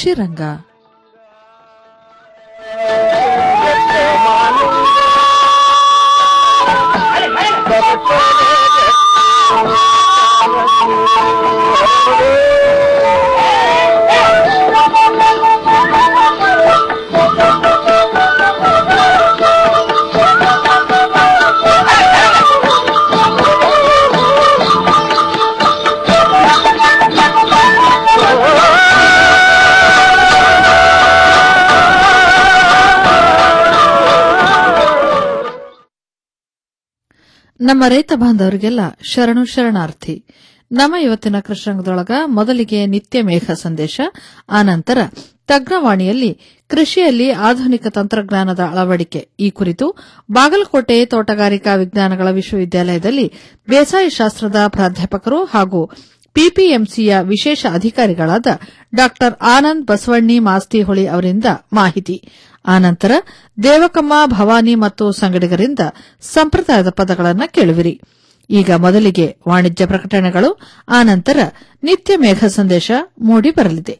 ಕೃಷಿ ರಂಗ ನಮ್ಮ ರೈತ ಬಾಂಧವರಿಗೆಲ್ಲ ಶರಣು ಶರಣಾರ್ಥಿ ನಮ್ಮ ಇವತ್ತಿನ ಕೃಷ್ಣಾಂಗದೊಳಗ ಮೊದಲಿಗೆ ನಿತ್ಯ ಮೇಘ ಸಂದೇಶ ಆನಂತರ ತಜ್ಞವಾಣಿಯಲ್ಲಿ ಕೃಷಿಯಲ್ಲಿ ಆಧುನಿಕ ತಂತ್ರಜ್ಞಾನದ ಅಳವಡಿಕೆ ಈ ಕುರಿತು ಬಾಗಲಕೋಟೆ ತೋಟಗಾರಿಕಾ ವಿಜ್ಞಾನಗಳ ವಿಶ್ವವಿದ್ಯಾಲಯದಲ್ಲಿ ಬೇಸಾಯ ಶಾಸ್ತ್ರದ ಪ್ರಾಧ್ಯಾಪಕರು ಹಾಗೂ ಪಿಪಿಎಂಸಿಯ ವಿಶೇಷ ಅಧಿಕಾರಿಗಳಾದ ಡಾ ಆನಂದ್ ಬಸವಣ್ಣಿ ಮಾಸ್ತಿಹೊಳಿ ಅವರಿಂದ ಮಾಹಿತಿ ಆನಂತರ ದೇವಕಮ್ಮ ಭವಾನಿ ಮತ್ತು ಸಂಗಡಿಗರಿಂದ ಸಂಪ್ರದಾಯದ ಪದಗಳನ್ನು ಕೇಳುವಿರಿ ಈಗ ಮೊದಲಿಗೆ ವಾಣಿಜ್ಯ ಪ್ರಕಟಣೆಗಳು ಆನಂತರ ನಿತ್ಯ ಮೇಘ ಸಂದೇಶ ಮೂಡಿ ಬರಲಿದೆ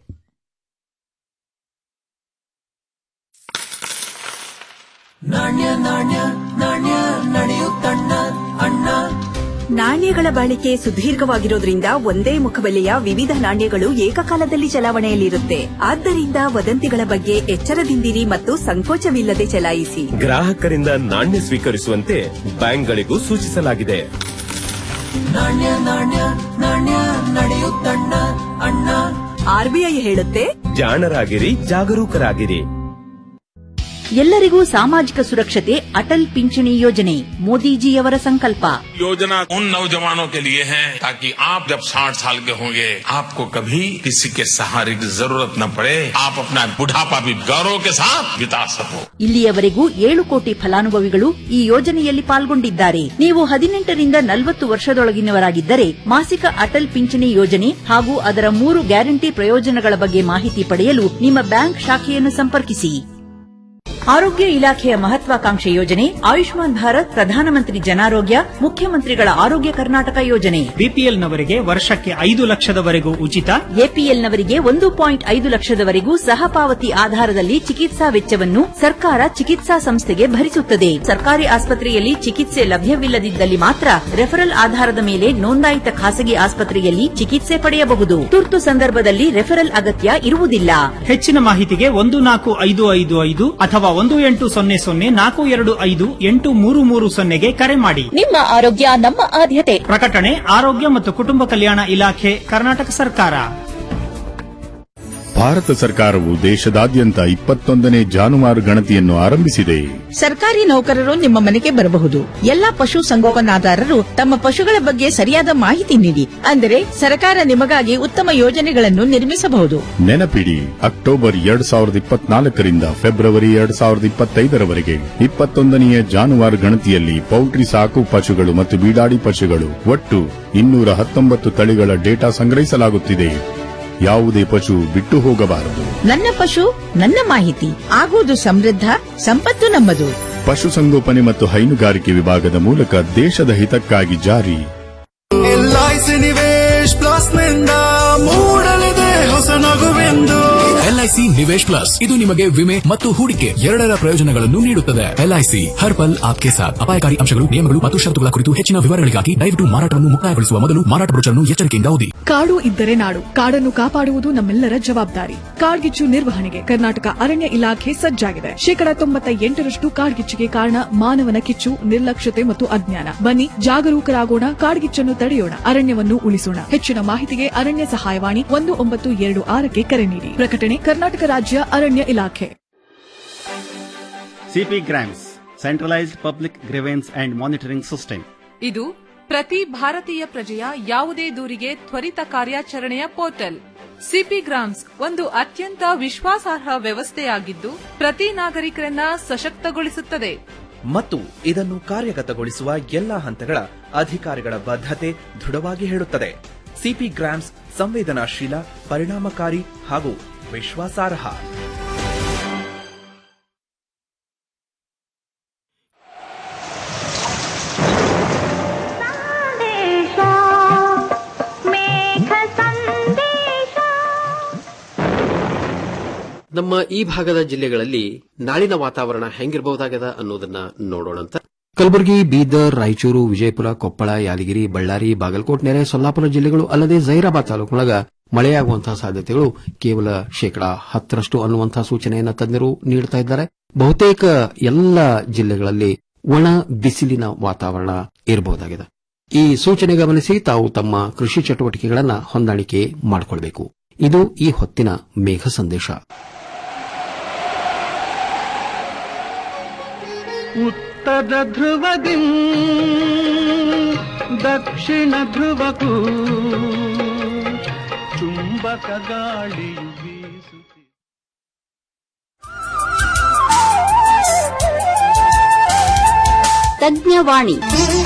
ನಾಣ್ಯ ನಾಣ್ಯ ನಾಣ್ಯ ನಡೆಯುತ್ತಣ್ಣ ಅಣ್ಣ ನಾಣ್ಯಗಳ ಬಾಳಿಕೆ ಸುದೀರ್ಘವಾಗಿರೋದ್ರಿಂದ ಒಂದೇ ಮುಖಬೆಲೆಯ ವಿವಿಧ ನಾಣ್ಯಗಳು ಏಕಕಾಲದಲ್ಲಿ ಚಲಾವಣೆಯಲ್ಲಿರುತ್ತೆ ಆದ್ದರಿಂದ ವದಂತಿಗಳ ಬಗ್ಗೆ ಎಚ್ಚರದಿಂದಿರಿ ಮತ್ತು ಸಂಕೋಚವಿಲ್ಲದೆ ಚಲಾಯಿಸಿ ಗ್ರಾಹಕರಿಂದ ನಾಣ್ಯ ಸ್ವೀಕರಿಸುವಂತೆ ಬ್ಯಾಂಕ್ಗಳಿಗೂ ಸೂಚಿಸಲಾಗಿದೆ ನಾಣ್ಯ ನಾಣ್ಯ ನಾಣ್ಯ ನಡೆಯುತ್ತಣ್ಣ ಅಣ್ಣ ಆರ್ಬಿಐ ಹೇಳುತ್ತೆ ಜಾಣರಾಗಿರಿ ಜಾಗರೂಕರಾಗಿರಿ ಎಲ್ಲರಿಗೂ ಸಾಮಾಜಿಕ ಸುರಕ್ಷತೆ ಅಟಲ್ ಪಿಂಚಣಿ ಯೋಜನೆ ಮೋದಿಜಿಯವರ ಸಂಕಲ್ಪ योजना उन नौजवानों के लिए है ताकि आप जब 60 साल के होंगे आपको कभी किसी के सहारे की जरूरत न पड़े आप अपना बुढ़ापा भी गौरव के साथ बिता सको ಇಲ್ಲಿಯವರೆಗೂ ಏಳು ಕೋಟಿ ಫಲಾನುಭವಿಗಳು ಈ ಯೋಜನೆಯಲ್ಲಿ ಪಾಲ್ಗೊಂಡಿದ್ದಾರೆ ನೀವು ಹದಿನೆಂಟರಿಂದ ನಲವತ್ತು ವರ್ಷದೊಳಗಿನವರಾಗಿದ್ದರೆ ಮಾಸಿಕ ಅಟಲ್ ಪಿಂಚಣಿ ಯೋಜನೆ ಹಾಗೂ ಅದರ ಮೂರು ಗ್ಯಾರಂಟಿ ಪ್ರಯೋಜನಗಳ ಬಗ್ಗೆ ಮಾಹಿತಿ ಪಡೆಯಲು ನಿಮ್ಮ ಬ್ಯಾಂಕ್ ಶಾಖೆಯನ್ನು ಸಂಪರ್ಕಿಸಿ ಆರೋಗ್ಯ ಇಲಾಖೆಯ ಮಹತ್ವಾಕಾಂಕ್ಷೆ ಯೋಜನೆ ಆಯುಷ್ಮಾನ್ ಭಾರತ್ ಪ್ರಧಾನಮಂತ್ರಿ ಜನಾರೋಗ್ಯ ಮುಖ್ಯಮಂತ್ರಿಗಳ ಆರೋಗ್ಯ ಕರ್ನಾಟಕ ಯೋಜನೆ ಬಿಪಿಎಲ್ನವರಿಗೆ ವರ್ಷಕ್ಕೆ ಐದು ಲಕ್ಷದವರೆಗೂ ಉಚಿತ ಎಪಿಎಲ್ನವರಿಗೆ ಒಂದು ಪಾಯಿಂಟ್ ಐದು ಲಕ್ಷದವರೆಗೂ ಸಹಪಾವತಿ ಆಧಾರದಲ್ಲಿ ಚಿಕಿತ್ಸಾ ವೆಚ್ಚವನ್ನು ಸರ್ಕಾರ ಚಿಕಿತ್ಸಾ ಸಂಸ್ಥೆಗೆ ಭರಿಸುತ್ತದೆ ಸರ್ಕಾರಿ ಆಸ್ಪತ್ರೆಯಲ್ಲಿ ಚಿಕಿತ್ಸೆ ಲಭ್ಯವಿಲ್ಲದಿದ್ದಲ್ಲಿ ಮಾತ್ರ ರೆಫರಲ್ ಆಧಾರದ ಮೇಲೆ ನೋಂದಾಯಿತ ಖಾಸಗಿ ಆಸ್ಪತ್ರೆಯಲ್ಲಿ ಚಿಕಿತ್ಸೆ ಪಡೆಯಬಹುದು ತುರ್ತು ಸಂದರ್ಭದಲ್ಲಿ ರೆಫರಲ್ ಅಗತ್ಯ ಇರುವುದಿಲ್ಲ ಹೆಚ್ಚಿನ ಮಾಹಿತಿಗೆ ಒಂದು ನಾಲ್ಕು ಐದು ಐದು ಐದು ಅಥವಾ ಒಂದು ಎಂಟು ಸೊನ್ನೆ ಸೊನ್ನೆ ನಾಲ್ಕು ಎರಡು ಐದು ಎಂಟು ಮೂರು ಮೂರು ಸೊನ್ನೆಗೆ ಕರೆ ಮಾಡಿ ನಿಮ್ಮ ಆರೋಗ್ಯ ನಮ್ಮ ಆದ್ಯತೆ ಪ್ರಕಟಣೆ ಆರೋಗ್ಯ ಮತ್ತು ಕುಟುಂಬ ಕಲ್ಯಾಣ ಇಲಾಖೆ ಕರ್ನಾಟಕ ಸರ್ಕಾರ ಭಾರತ ಸರ್ಕಾರವು ದೇಶದಾದ್ಯಂತ ಇಪ್ಪತ್ತೊಂದನೇ ಜಾನುವಾರು ಗಣತಿಯನ್ನು ಆರಂಭಿಸಿದೆ ಸರ್ಕಾರಿ ನೌಕರರು ನಿಮ್ಮ ಮನೆಗೆ ಬರಬಹುದು ಎಲ್ಲಾ ಪಶು ಸಂಗೋಪನಾದಾರರು ತಮ್ಮ ಪಶುಗಳ ಬಗ್ಗೆ ಸರಿಯಾದ ಮಾಹಿತಿ ನೀಡಿ ಅಂದರೆ ಸರ್ಕಾರ ನಿಮಗಾಗಿ ಉತ್ತಮ ಯೋಜನೆಗಳನ್ನು ನಿರ್ಮಿಸಬಹುದು ನೆನಪಿಡಿ ಅಕ್ಟೋಬರ್ ಎರಡ್ ಸಾವಿರದ ಇಪ್ಪತ್ನಾಲ್ಕರಿಂದ ಫೆಬ್ರವರಿ ಎರಡ್ ಸಾವಿರದ ಇಪ್ಪತ್ತೈದರವರೆಗೆ ಇಪ್ಪತ್ತೊಂದನೆಯ ಜಾನುವಾರು ಗಣತಿಯಲ್ಲಿ ಪೌಲ್ಟ್ರಿ ಸಾಕು ಪಶುಗಳು ಮತ್ತು ಬೀಡಾಡಿ ಪಶುಗಳು ಒಟ್ಟು ಇನ್ನೂರ ಹತ್ತೊಂಬತ್ತು ತಳಿಗಳ ಡೇಟಾ ಸಂಗ್ರಹಿಸಲಾಗುತ್ತಿದೆ ಯಾವುದೇ ಪಶು ಬಿಟ್ಟು ಹೋಗಬಾರದು ನನ್ನ ಪಶು ನನ್ನ ಮಾಹಿತಿ ಆಗುವುದು ಸಮೃದ್ಧ ಸಂಪತ್ತು ನಮ್ಮದು ಪಶುಸಂಗೋಪನೆ ಮತ್ತು ಹೈನುಗಾರಿಕೆ ವಿಭಾಗದ ಮೂಲಕ ದೇಶದ ಹಿತಕ್ಕಾಗಿ ಜಾರಿ ಎಲ್ಐಸಿ ನಿವೇಶ್ ಪ್ಲಸ್ ನಿಂದ ಮೂಡಲಿದೆ ಹೊಸ ನಗುವೆಂದು ಎಲ್ಐಸಿ ನಿವೇಶ್ ಪ್ಲಸ್ ಇದು ನಿಮಗೆ ವಿಮೆ ಮತ್ತು ಹೂಡಿಕೆ ಎರಡರ ಪ್ರಯೋಜನಗಳನ್ನು ನೀಡುತ್ತದೆ ಎಲ್ಐಸಿ ಹರ್ ಪಲ್ ಆಪ್ಕೆ ಸಾಥ್ ಅಪಾಯಕಾರಿ ಅಂಶಗಳು ನಿಯಮಗಳು ಮತ್ತು ಷರತ್ತುಗಳ ಕುರಿತು ಹೆಚ್ಚಿನ ವಿವರಗಳಿಗಾಗಿ ದಯವಿಟ್ಟು ಮಾರಾಟವನ್ನು ಮುಕ್ತಾಯಗೊಳಿಸುವ ಮೊದಲು ಮಾರಾಟ ಬ್ರೋಚರ್ನ್ನು ಎಚ್ಚರಿಕೆಯಿಂದ ಓದಿ ಕಾಡು ಇದ್ದರೆ ನಾಡು ಕಾಡನ್ನು ಕಾಪಾಡುವುದು ನಮ್ಮೆಲ್ಲರ ಜವಾಬ್ದಾರಿ ಕಾಡ್ಗಿಚ್ಚು ನಿರ್ವಹಣೆಗೆ ಕರ್ನಾಟಕ ಅರಣ್ಯ ಇಲಾಖೆ ಸಜ್ಜಾಗಿದೆ ಶೇಕಡ ತೊಂಬತ್ತ ಎಂಟರಷ್ಟು ಕಾಡ್ಗಿಚ್ಚಿಗೆ ಕಾರಣ ಮಾನವನ ಕಿಚ್ಚು ನಿರ್ಲಕ್ಷ್ಯತೆ ಮತ್ತು ಅಜ್ಞಾನ ಬನ್ನಿ ಜಾಗರೂಕರಾಗೋಣ ಕಾಡ್ಗಿಚ್ಚನ್ನು ತಡೆಯೋಣ ಅರಣ್ಯವನ್ನು ಉಳಿಸೋಣ ಹೆಚ್ಚಿನ ಮಾಹಿತಿಗೆ ಅರಣ್ಯ ಸಹಾಯವಾಣಿ ಒಂದು ಒಂಬತ್ತು ಎರಡು ಆರಕ್ಕೆ ಕರೆ ನೀಡಿ ಪ್ರಕಟಣೆ ಕರ್ನಾಟಕ ರಾಜ್ಯ ಅರಣ್ಯ ಇಲಾಖೆ CPGRAMS centralised public grievance and monitoring system ಇದು ಪ್ರತಿ ಭಾರತೀಯ ಪ್ರಜೆಯ ಯಾವುದೇ ದೂರಿಗೆ ತ್ವರಿತ ಕಾರ್ಯಾಚರಣೆಯ ಪೋರ್ಟಲ್ ಸಿಪಿ ಗ್ರಾಮ್ಸ್ ಒಂದು ಅತ್ಯಂತ ವಿಶ್ವಾಸಾರ್ಹ ವ್ಯವಸ್ಥೆಯಾಗಿದ್ದು ಪ್ರತಿ ನಾಗರಿಕರನ್ನ ಸಶಕ್ತಗೊಳಿಸುತ್ತದೆ ಮತ್ತು ಇದನ್ನು ಕಾರ್ಯಗತಗೊಳಿಸುವ ಎಲ್ಲಾ ಹಂತಗಳ ಅಧಿಕಾರಿಗಳ ಬದ್ಧತೆ ದೃಢವಾಗಿ ಹೇಳುತ್ತದೆ ಸಿಪಿ ಗ್ರಾಮ್ಸ್ ಸಂವೇದನಾಶೀಲ ಪರಿಣಾಮಕಾರಿ ಹಾಗೂ ವಿಶ್ವಾಸಾರ್ಹ ನಮ್ಮ ಈ ಭಾಗದ ಜಿಲ್ಲೆಗಳಲ್ಲಿ ನಾಳಿನ ವಾತಾವರಣ ಹೆಂಗಿರಬಹುದಾಗದ ಅನ್ನೋದನ್ನ ನೋಡೋಣಂತ ಕಲಬುರಗಿ ಬೀದರ್ ರಾಯಚೂರು ವಿಜಯಪುರ ಕೊಪ್ಪಳ ಯಾದಗಿರಿ ಬಳ್ಳಾರಿ ಬಾಗಲಕೋಟ್ ನೆರೆ ಸೊಲ್ಲಾಪುರ ಜಿಲ್ಲೆಗಳು ಅಲ್ಲದೆ ಜೈರಾಬಾದ್ ತಾಲೂಕಿನೊಳಗ ಮಳೆಯಾಗುವಂತಹ ಸಾಧ್ಯತೆಗಳು ಕೇವಲ ಶೇಕಡಾ ಹತ್ತರಷ್ಟು ಅನ್ನುವಂತಹ ಸೂಚನೆಯನ್ನು ತಜ್ಞರು ನೀಡುತ್ತಾ ಇದ್ದಾರೆ ಬಹುತೇಕ ಎಲ್ಲ ಜಿಲ್ಲೆಗಳಲ್ಲಿ ಒಣ ಬಿಸಿಲಿನ ವಾತಾವರಣ ಇರಬಹುದಾಗಿದೆ ಈ ಸೂಚನೆ ಗಮನಿಸಿ ತಾವು ತಮ್ಮ ಕೃಷಿ ಚಟುವಟಿಕೆಗಳನ್ನು ಹೊಂದಾಣಿಕೆ ಮಾಡಿಕೊಳ್ಬೇಕು ಇದು ಈ ಹೊತ್ತಿನ ಮೇಘ ಸಂದೇಶ ಉತ್ತರ ಧ್ರುವದಿ ದಕ್ಷಿಣ ಧ್ರುವಕ್ಕೂ ಚುಂಬಕ ಗಾಳಿಯು ಬೀಸುತ್ತಿ ತಜ್ಞವಾಣಿ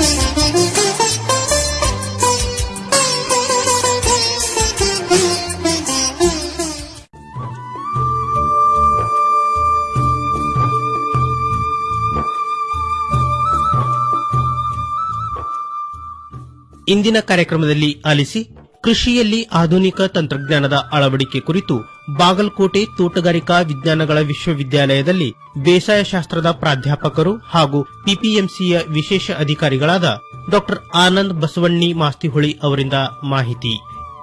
ಇಂದಿನ ಕಾರ್ಯಕ್ರಮದಲ್ಲಿ ಆಲಿಸಿ ಕೃಷಿಯಲ್ಲಿ ಆಧುನಿಕ ತಂತ್ರಜ್ಞಾನದ ಅಳವಡಿಕೆ ಕುರಿತು ಬಾಗಲಕೋಟೆ ತೋಟಗಾರಿಕಾ ವಿಜ್ಞಾನಗಳ ವಿಶ್ವವಿದ್ಯಾಲಯದಲ್ಲಿ ಬೇಸಾಯ ಶಾಸ್ತ್ರದ ಪ್ರಾಧ್ಯಾಪಕರು ಹಾಗೂ ಪಿಪಿಎಂಸಿಯ ವಿಶೇಷ ಅಧಿಕಾರಿಗಳಾದ ಡಾ ಆನಂದ್ ಬಸವಣ್ಣಿ ಮಾಸ್ತಿಹೊಳಿ ಅವರಿಂದ ಮಾಹಿತಿ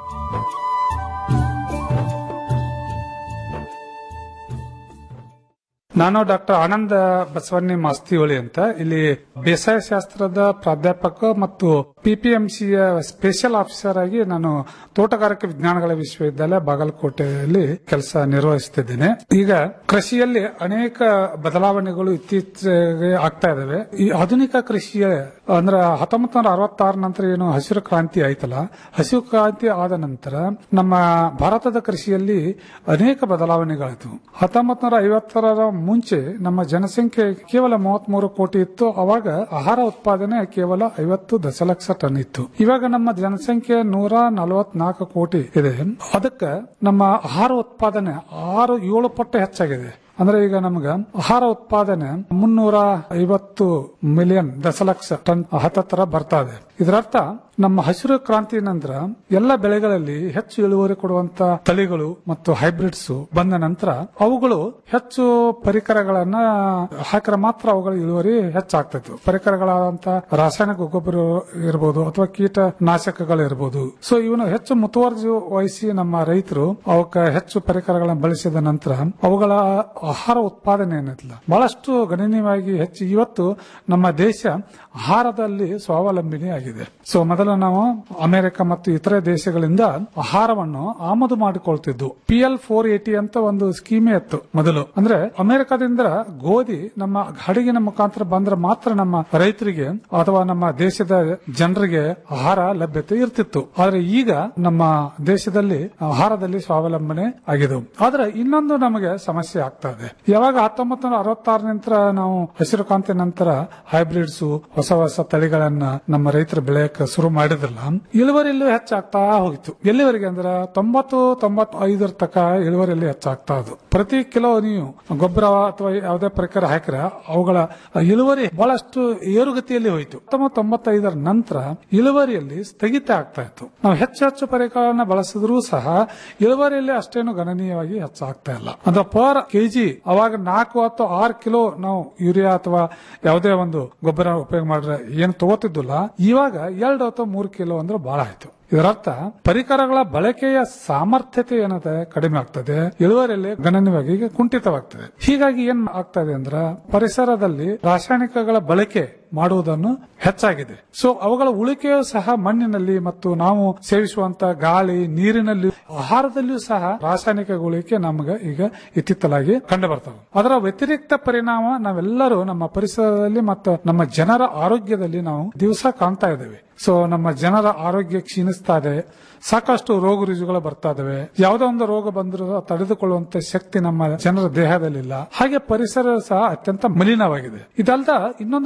ನಾನು ಡಾಕ್ಟರ್ ಆನಂದ ಬಸವಣ್ಣಿ ಮಾಸ್ತಿಹೊಳಿ ಅಂತ ಇಲ್ಲಿ ಬೇಸಾಯ ಶಾಸ್ತ್ರದ ಪ್ರಾಧ್ಯಾಪಕ ಮತ್ತು ಪಿಪಿಎಂಸಿಯ ಸ್ಪೆಷಲ್ ಆಫೀಸರ್ ಆಗಿ ನಾನು ತೋಟಗಾರಿಕೆ ವಿಜ್ಞಾನಗಳ ವಿಶ್ವವಿದ್ಯಾಲಯ ಬಾಗಲಕೋಟೆಯಲ್ಲಿ ಕೆಲಸ ನಿರ್ವಹಿಸುತ್ತಿದ್ದೇನೆ ಈಗ ಕೃಷಿಯಲ್ಲಿ ಅನೇಕ ಬದಲಾವಣೆಗಳು ಇತ್ತೀಚೆಗೆ ಆಗ್ತಾ ಇದಾವೆ ಈ ಆಧುನಿಕ ಕೃಷಿಯ ಅಂದ್ರೆ ಹತ್ತೊಂಬತ್ತು ನೂರ ಅರವತ್ತಾರ ನಂತರ ಏನು ಹಸಿರು ಕ್ರಾಂತಿ ಆಯ್ತಲ್ಲ ಹಸಿರು ಕ್ರಾಂತಿ ಆದ ನಂತರ ನಮ್ಮ ಭಾರತದ ಕೃಷಿಯಲ್ಲಿ ಅನೇಕ ಬದಲಾವಣೆಗಳಾಯಿತು ಹತ್ತೊಂಬತ್ತು ನೂರ ಐವತ್ತರ ಮುಂಚೆ ನಮ್ಮ ಜನಸಂಖ್ಯೆ ಕೇವಲ ಮೂವತ್ಮೂರು ಕೋಟಿ ಇತ್ತು ಅವಾಗ ಆಹಾರ ಉತ್ಪಾದನೆ ಕೇವಲ ಐವತ್ತು ದಶಲಕ್ಷ ಟನ್ ಇತ್ತು ಇವಾಗ ನಮ್ಮ ಜನಸಂಖ್ಯೆ ನೂರ ನಲವತ್ನಾಲ್ಕು ಕೋಟಿ ಇದೆ ಅದಕ್ಕೆ ನಮ್ಮ ಆಹಾರ ಉತ್ಪಾದನೆ ಆರು ಏಳು ಪಟ್ಟು ಹೆಚ್ಚಾಗಿದೆ ಅಂದ್ರೆ ಈಗ ನಮ್ಗ ಆಹಾರ ಉತ್ಪಾದನೆ ಮುನ್ನೂರ ಐವತ್ತು ಮಿಲಿಯನ್ ದಶಲಕ್ಷ ಟನ್ ಹತ್ತತ್ರ ಬರ್ತಾ ಇದೆ ಇದರರ್ಥ ನಮ್ಮ ಹಸಿರು ಕ್ರಾಂತಿ ನಂತರ ಎಲ್ಲ ಬೆಳೆಗಳಲ್ಲಿ ಹೆಚ್ಚು ಇಳುವರಿ ಕೊಡುವಂತ ತಳಿಗಳು ಮತ್ತು ಹೈಬ್ರಿಡ್ಸ್ ಬಂದ ನಂತರ ಅವುಗಳು ಹೆಚ್ಚು ಪರಿಕರಗಳನ್ನ ಹಾಕಿದ್ರೆ ಮಾತ್ರ ಅವುಗಳ ಇಳುವರಿ ಹೆಚ್ಚಾಗ್ತಿತ್ತು ಪರಿಕರಗಳಾದಂತ ರಾಸಾಯನಿಕ ಗೊಬ್ಬರ ಇರಬಹುದು ಅಥವಾ ಕೀಟನಾಶಕಗಳು ಇರಬಹುದು ಸೊ ಇವನು ಹೆಚ್ಚು ಮುತುವರ್ಜಿ ವಹಿಸಿ ನಮ್ಮ ರೈತರು ಅವಕ್ಕೆ ಹೆಚ್ಚು ಪರಿಕರಗಳನ್ನು ಬಳಸಿದ ನಂತರ ಅವುಗಳ ಆಹಾರ ಉತ್ಪಾದನೆ ಏನಿಲ್ಲ ಬಹಳಷ್ಟು ಗಣನೀಯವಾಗಿ ಹೆಚ್ಚು ಇವತ್ತು ನಮ್ಮ ದೇಶ ಆಹಾರದಲ್ಲಿ ಸ್ವಾವಲಂಬಿನಿ ಆಗಿದೆ ಸೊ ಮೊದಲು ನಾವು ಅಮೆರಿಕ ಮತ್ತು ಇತರೆ ದೇಶಗಳಿಂದ ಆಹಾರವನ್ನು ಆಮದು ಮಾಡಿಕೊಳ್ತಿದ್ವು ಪಿ ಎಲ್ ಫೋರ್ ಏಟಿ ಅಂತ ಒಂದು ಸ್ಕೀಮೇ ಇತ್ತು ಮೊದಲು ಅಂದ್ರೆ ಅಮೆರಿಕದಿಂದ ಗೋಧಿ ನಮ್ಮ ಹಡಗಿನ ಮುಖಾಂತರ ಬಂದ್ರೆ ಮಾತ್ರ ನಮ್ಮ ರೈತರಿಗೆ ಅಥವಾ ನಮ್ಮ ದೇಶದ ಜನರಿಗೆ ಆಹಾರ ಲಭ್ಯತೆ ಇರ್ತಿತ್ತು ಆದ್ರೆ ಈಗ ನಮ್ಮ ದೇಶದಲ್ಲಿ ಆಹಾರದಲ್ಲಿ ಸ್ವಾವಲಂಬನೆ ಆಗಿದೆ ಆದ್ರೆ ಇನ್ನೊಂದು ನಮಗೆ ಸಮಸ್ಯೆ ಆಗ್ತಾ ಇದೆ ಯಾವಾಗ ಹತ್ತೊಂಬತ್ತು ನೂರ ಅರವತ್ತಾರ ನಂತರ ನಾವು ಹಸಿರು ಕ್ರಾಂತಿ ನಂತರ ಹೈಬ್ರಿಡ್ಸ್ ಹೊಸ ಹೊಸ ತಳಿಗಳನ್ನ ನಮ್ಮ ರೈತರು ಬೆಳೆಯಕ್ಕೆ ಶುರು ಮಾಡಿದ್ರಲ್ಲ ಇಳುವರಿಯಲ್ಲೂ ಹೆಚ್ಚಾಗ್ತಾ ಹೋಗಿತ್ತು ಎಲ್ಲಿವರೆಗೆ ಅಂದ್ರೆ ತೊಂಬತ್ತು ತೊಂಬತ್ತೈದರ ತಕ ಇಳುವರಿಯಲ್ಲಿ ಹೆಚ್ಚಾಗ್ತಾ ಅದು ಪ್ರತಿ ಕಿಲೋ ನೀವು ಗೊಬ್ಬರ ಅಥವಾ ಯಾವುದೇ ಪ್ರಕಾರ ಹಾಕಿದ್ರೆ ಅವುಗಳ ಇಳುವರಿ ಬಹಳಷ್ಟು ಏರುಗತಿಯಲ್ಲಿ ಹೋಯಿತು ಹತ್ತೊಂಬತ್ತು ತೊಂಬತ್ತೈದರ ನಂತರ ಇಳುವರಿಯಲ್ಲಿ ಸ್ಥಗಿತ ಆಗ್ತಾ ಇತ್ತು ನಾವು ಹೆಚ್ಚು ಹೆಚ್ಚು ಪರಿಕರಗಳನ್ನ ಬಳಸಿದ್ರೂ ಸಹ ಇಳುವರಿಯಲ್ಲಿ ಅಷ್ಟೇನು ಗಣನೀಯವಾಗಿ ಹೆಚ್ಚಾಗ್ತಾ ಇಲ್ಲ ಅಂದ್ರೆ ಪರ್ ಕೆಜಿ ಅವಾಗ ನಾಲ್ಕು ಅಥವಾ ಆರು ಕಿಲೋ ನಾವು ಯೂರಿಯಾ ಅಥವಾ ಯಾವುದೇ ಒಂದು ಗೊಬ್ಬರ ಉಪಯೋಗ ಮಾಡಿದ್ರೆ ಏನು ತಗೋತಿದ್ದಿಲ್ಲ ಇವಾಗ ಎರಡು ಅಥವಾ ಮೂರು ಕಿಲೋ ಅಂದ್ರೆ ಬಹಳ ಆಯ್ತು ಇದರರ್ಥ ಪರಿಕರಗಳ ಬಳಕೆಯ ಸಾಮರ್ಥ್ಯತೆ ಏನದೆ ಕಡಿಮೆ ಆಗ್ತದೆ ಇಳುವರಿಯಲ್ಲಿ ಗಣನೀಯವಾಗಿ ಈಗ ಕುಂಠಿತವಾಗ್ತದೆ ಹೀಗಾಗಿ ಏನ್ ಆಗ್ತದೆ ಅಂದ್ರೆ ಪರಿಸರದಲ್ಲಿ ರಾಸಾಯನಿಕಗಳ ಬಳಕೆ ಮಾಡುವುದನ್ನು ಹೆಚ್ಚಾಗಿದೆ ಸೊ ಅವುಗಳ ಉಳಿಕೆಯೂ ಸಹ ಮಣ್ಣಿನಲ್ಲಿ ಮತ್ತು ನಾವು ಸೇವಿಸುವಂತ ಗಾಳಿ ನೀರಿನಲ್ಲಿ ಆಹಾರದಲ್ಲಿಯೂ ಸಹ ರಾಸಾಯನಿಕ ಉಳಿಕೆ ನಮ್ಗೆ ಈಗ ಇತ್ತಿತ್ತಲಾಗಿ ಕಂಡು ಬರ್ತವೆ ಅದರ ವ್ಯತಿರಿಕ್ತ ಪರಿಣಾಮ ನಾವೆಲ್ಲರೂ ನಮ್ಮ ಪರಿಸರದಲ್ಲಿ ಮತ್ತು ನಮ್ಮ ಜನರ ಆರೋಗ್ಯದಲ್ಲಿ ನಾವು ದಿವಸ ಕಾಣ್ತಾ ಇದ್ದೇವೆ ಸೊ ನಮ್ಮ ಜನರ ಆರೋಗ್ಯ ಕ್ಷೀಣಿಸ್ತಾ ಇದೆ ಸಾಕಷ್ಟು ರೋಗ ರುಜುಗಳು ಬರ್ತಾ ಇದಾವೆ ಯಾವುದೋ ಒಂದು ರೋಗ ಬಂದರೂ ತಡೆದುಕೊಳ್ಳುವಂತ ಶಕ್ತಿ ನಮ್ಮ ಜನರ ದೇಹದಲ್ಲಿಲ್ಲ ಹಾಗೆ ಪರಿಸರ ಸಹ ಅತ್ಯಂತ ಮಲಿನವಾಗಿದೆ ಇದಲ್ದ ಇನ್ನೊಂದು ಪ್ರಮುಖ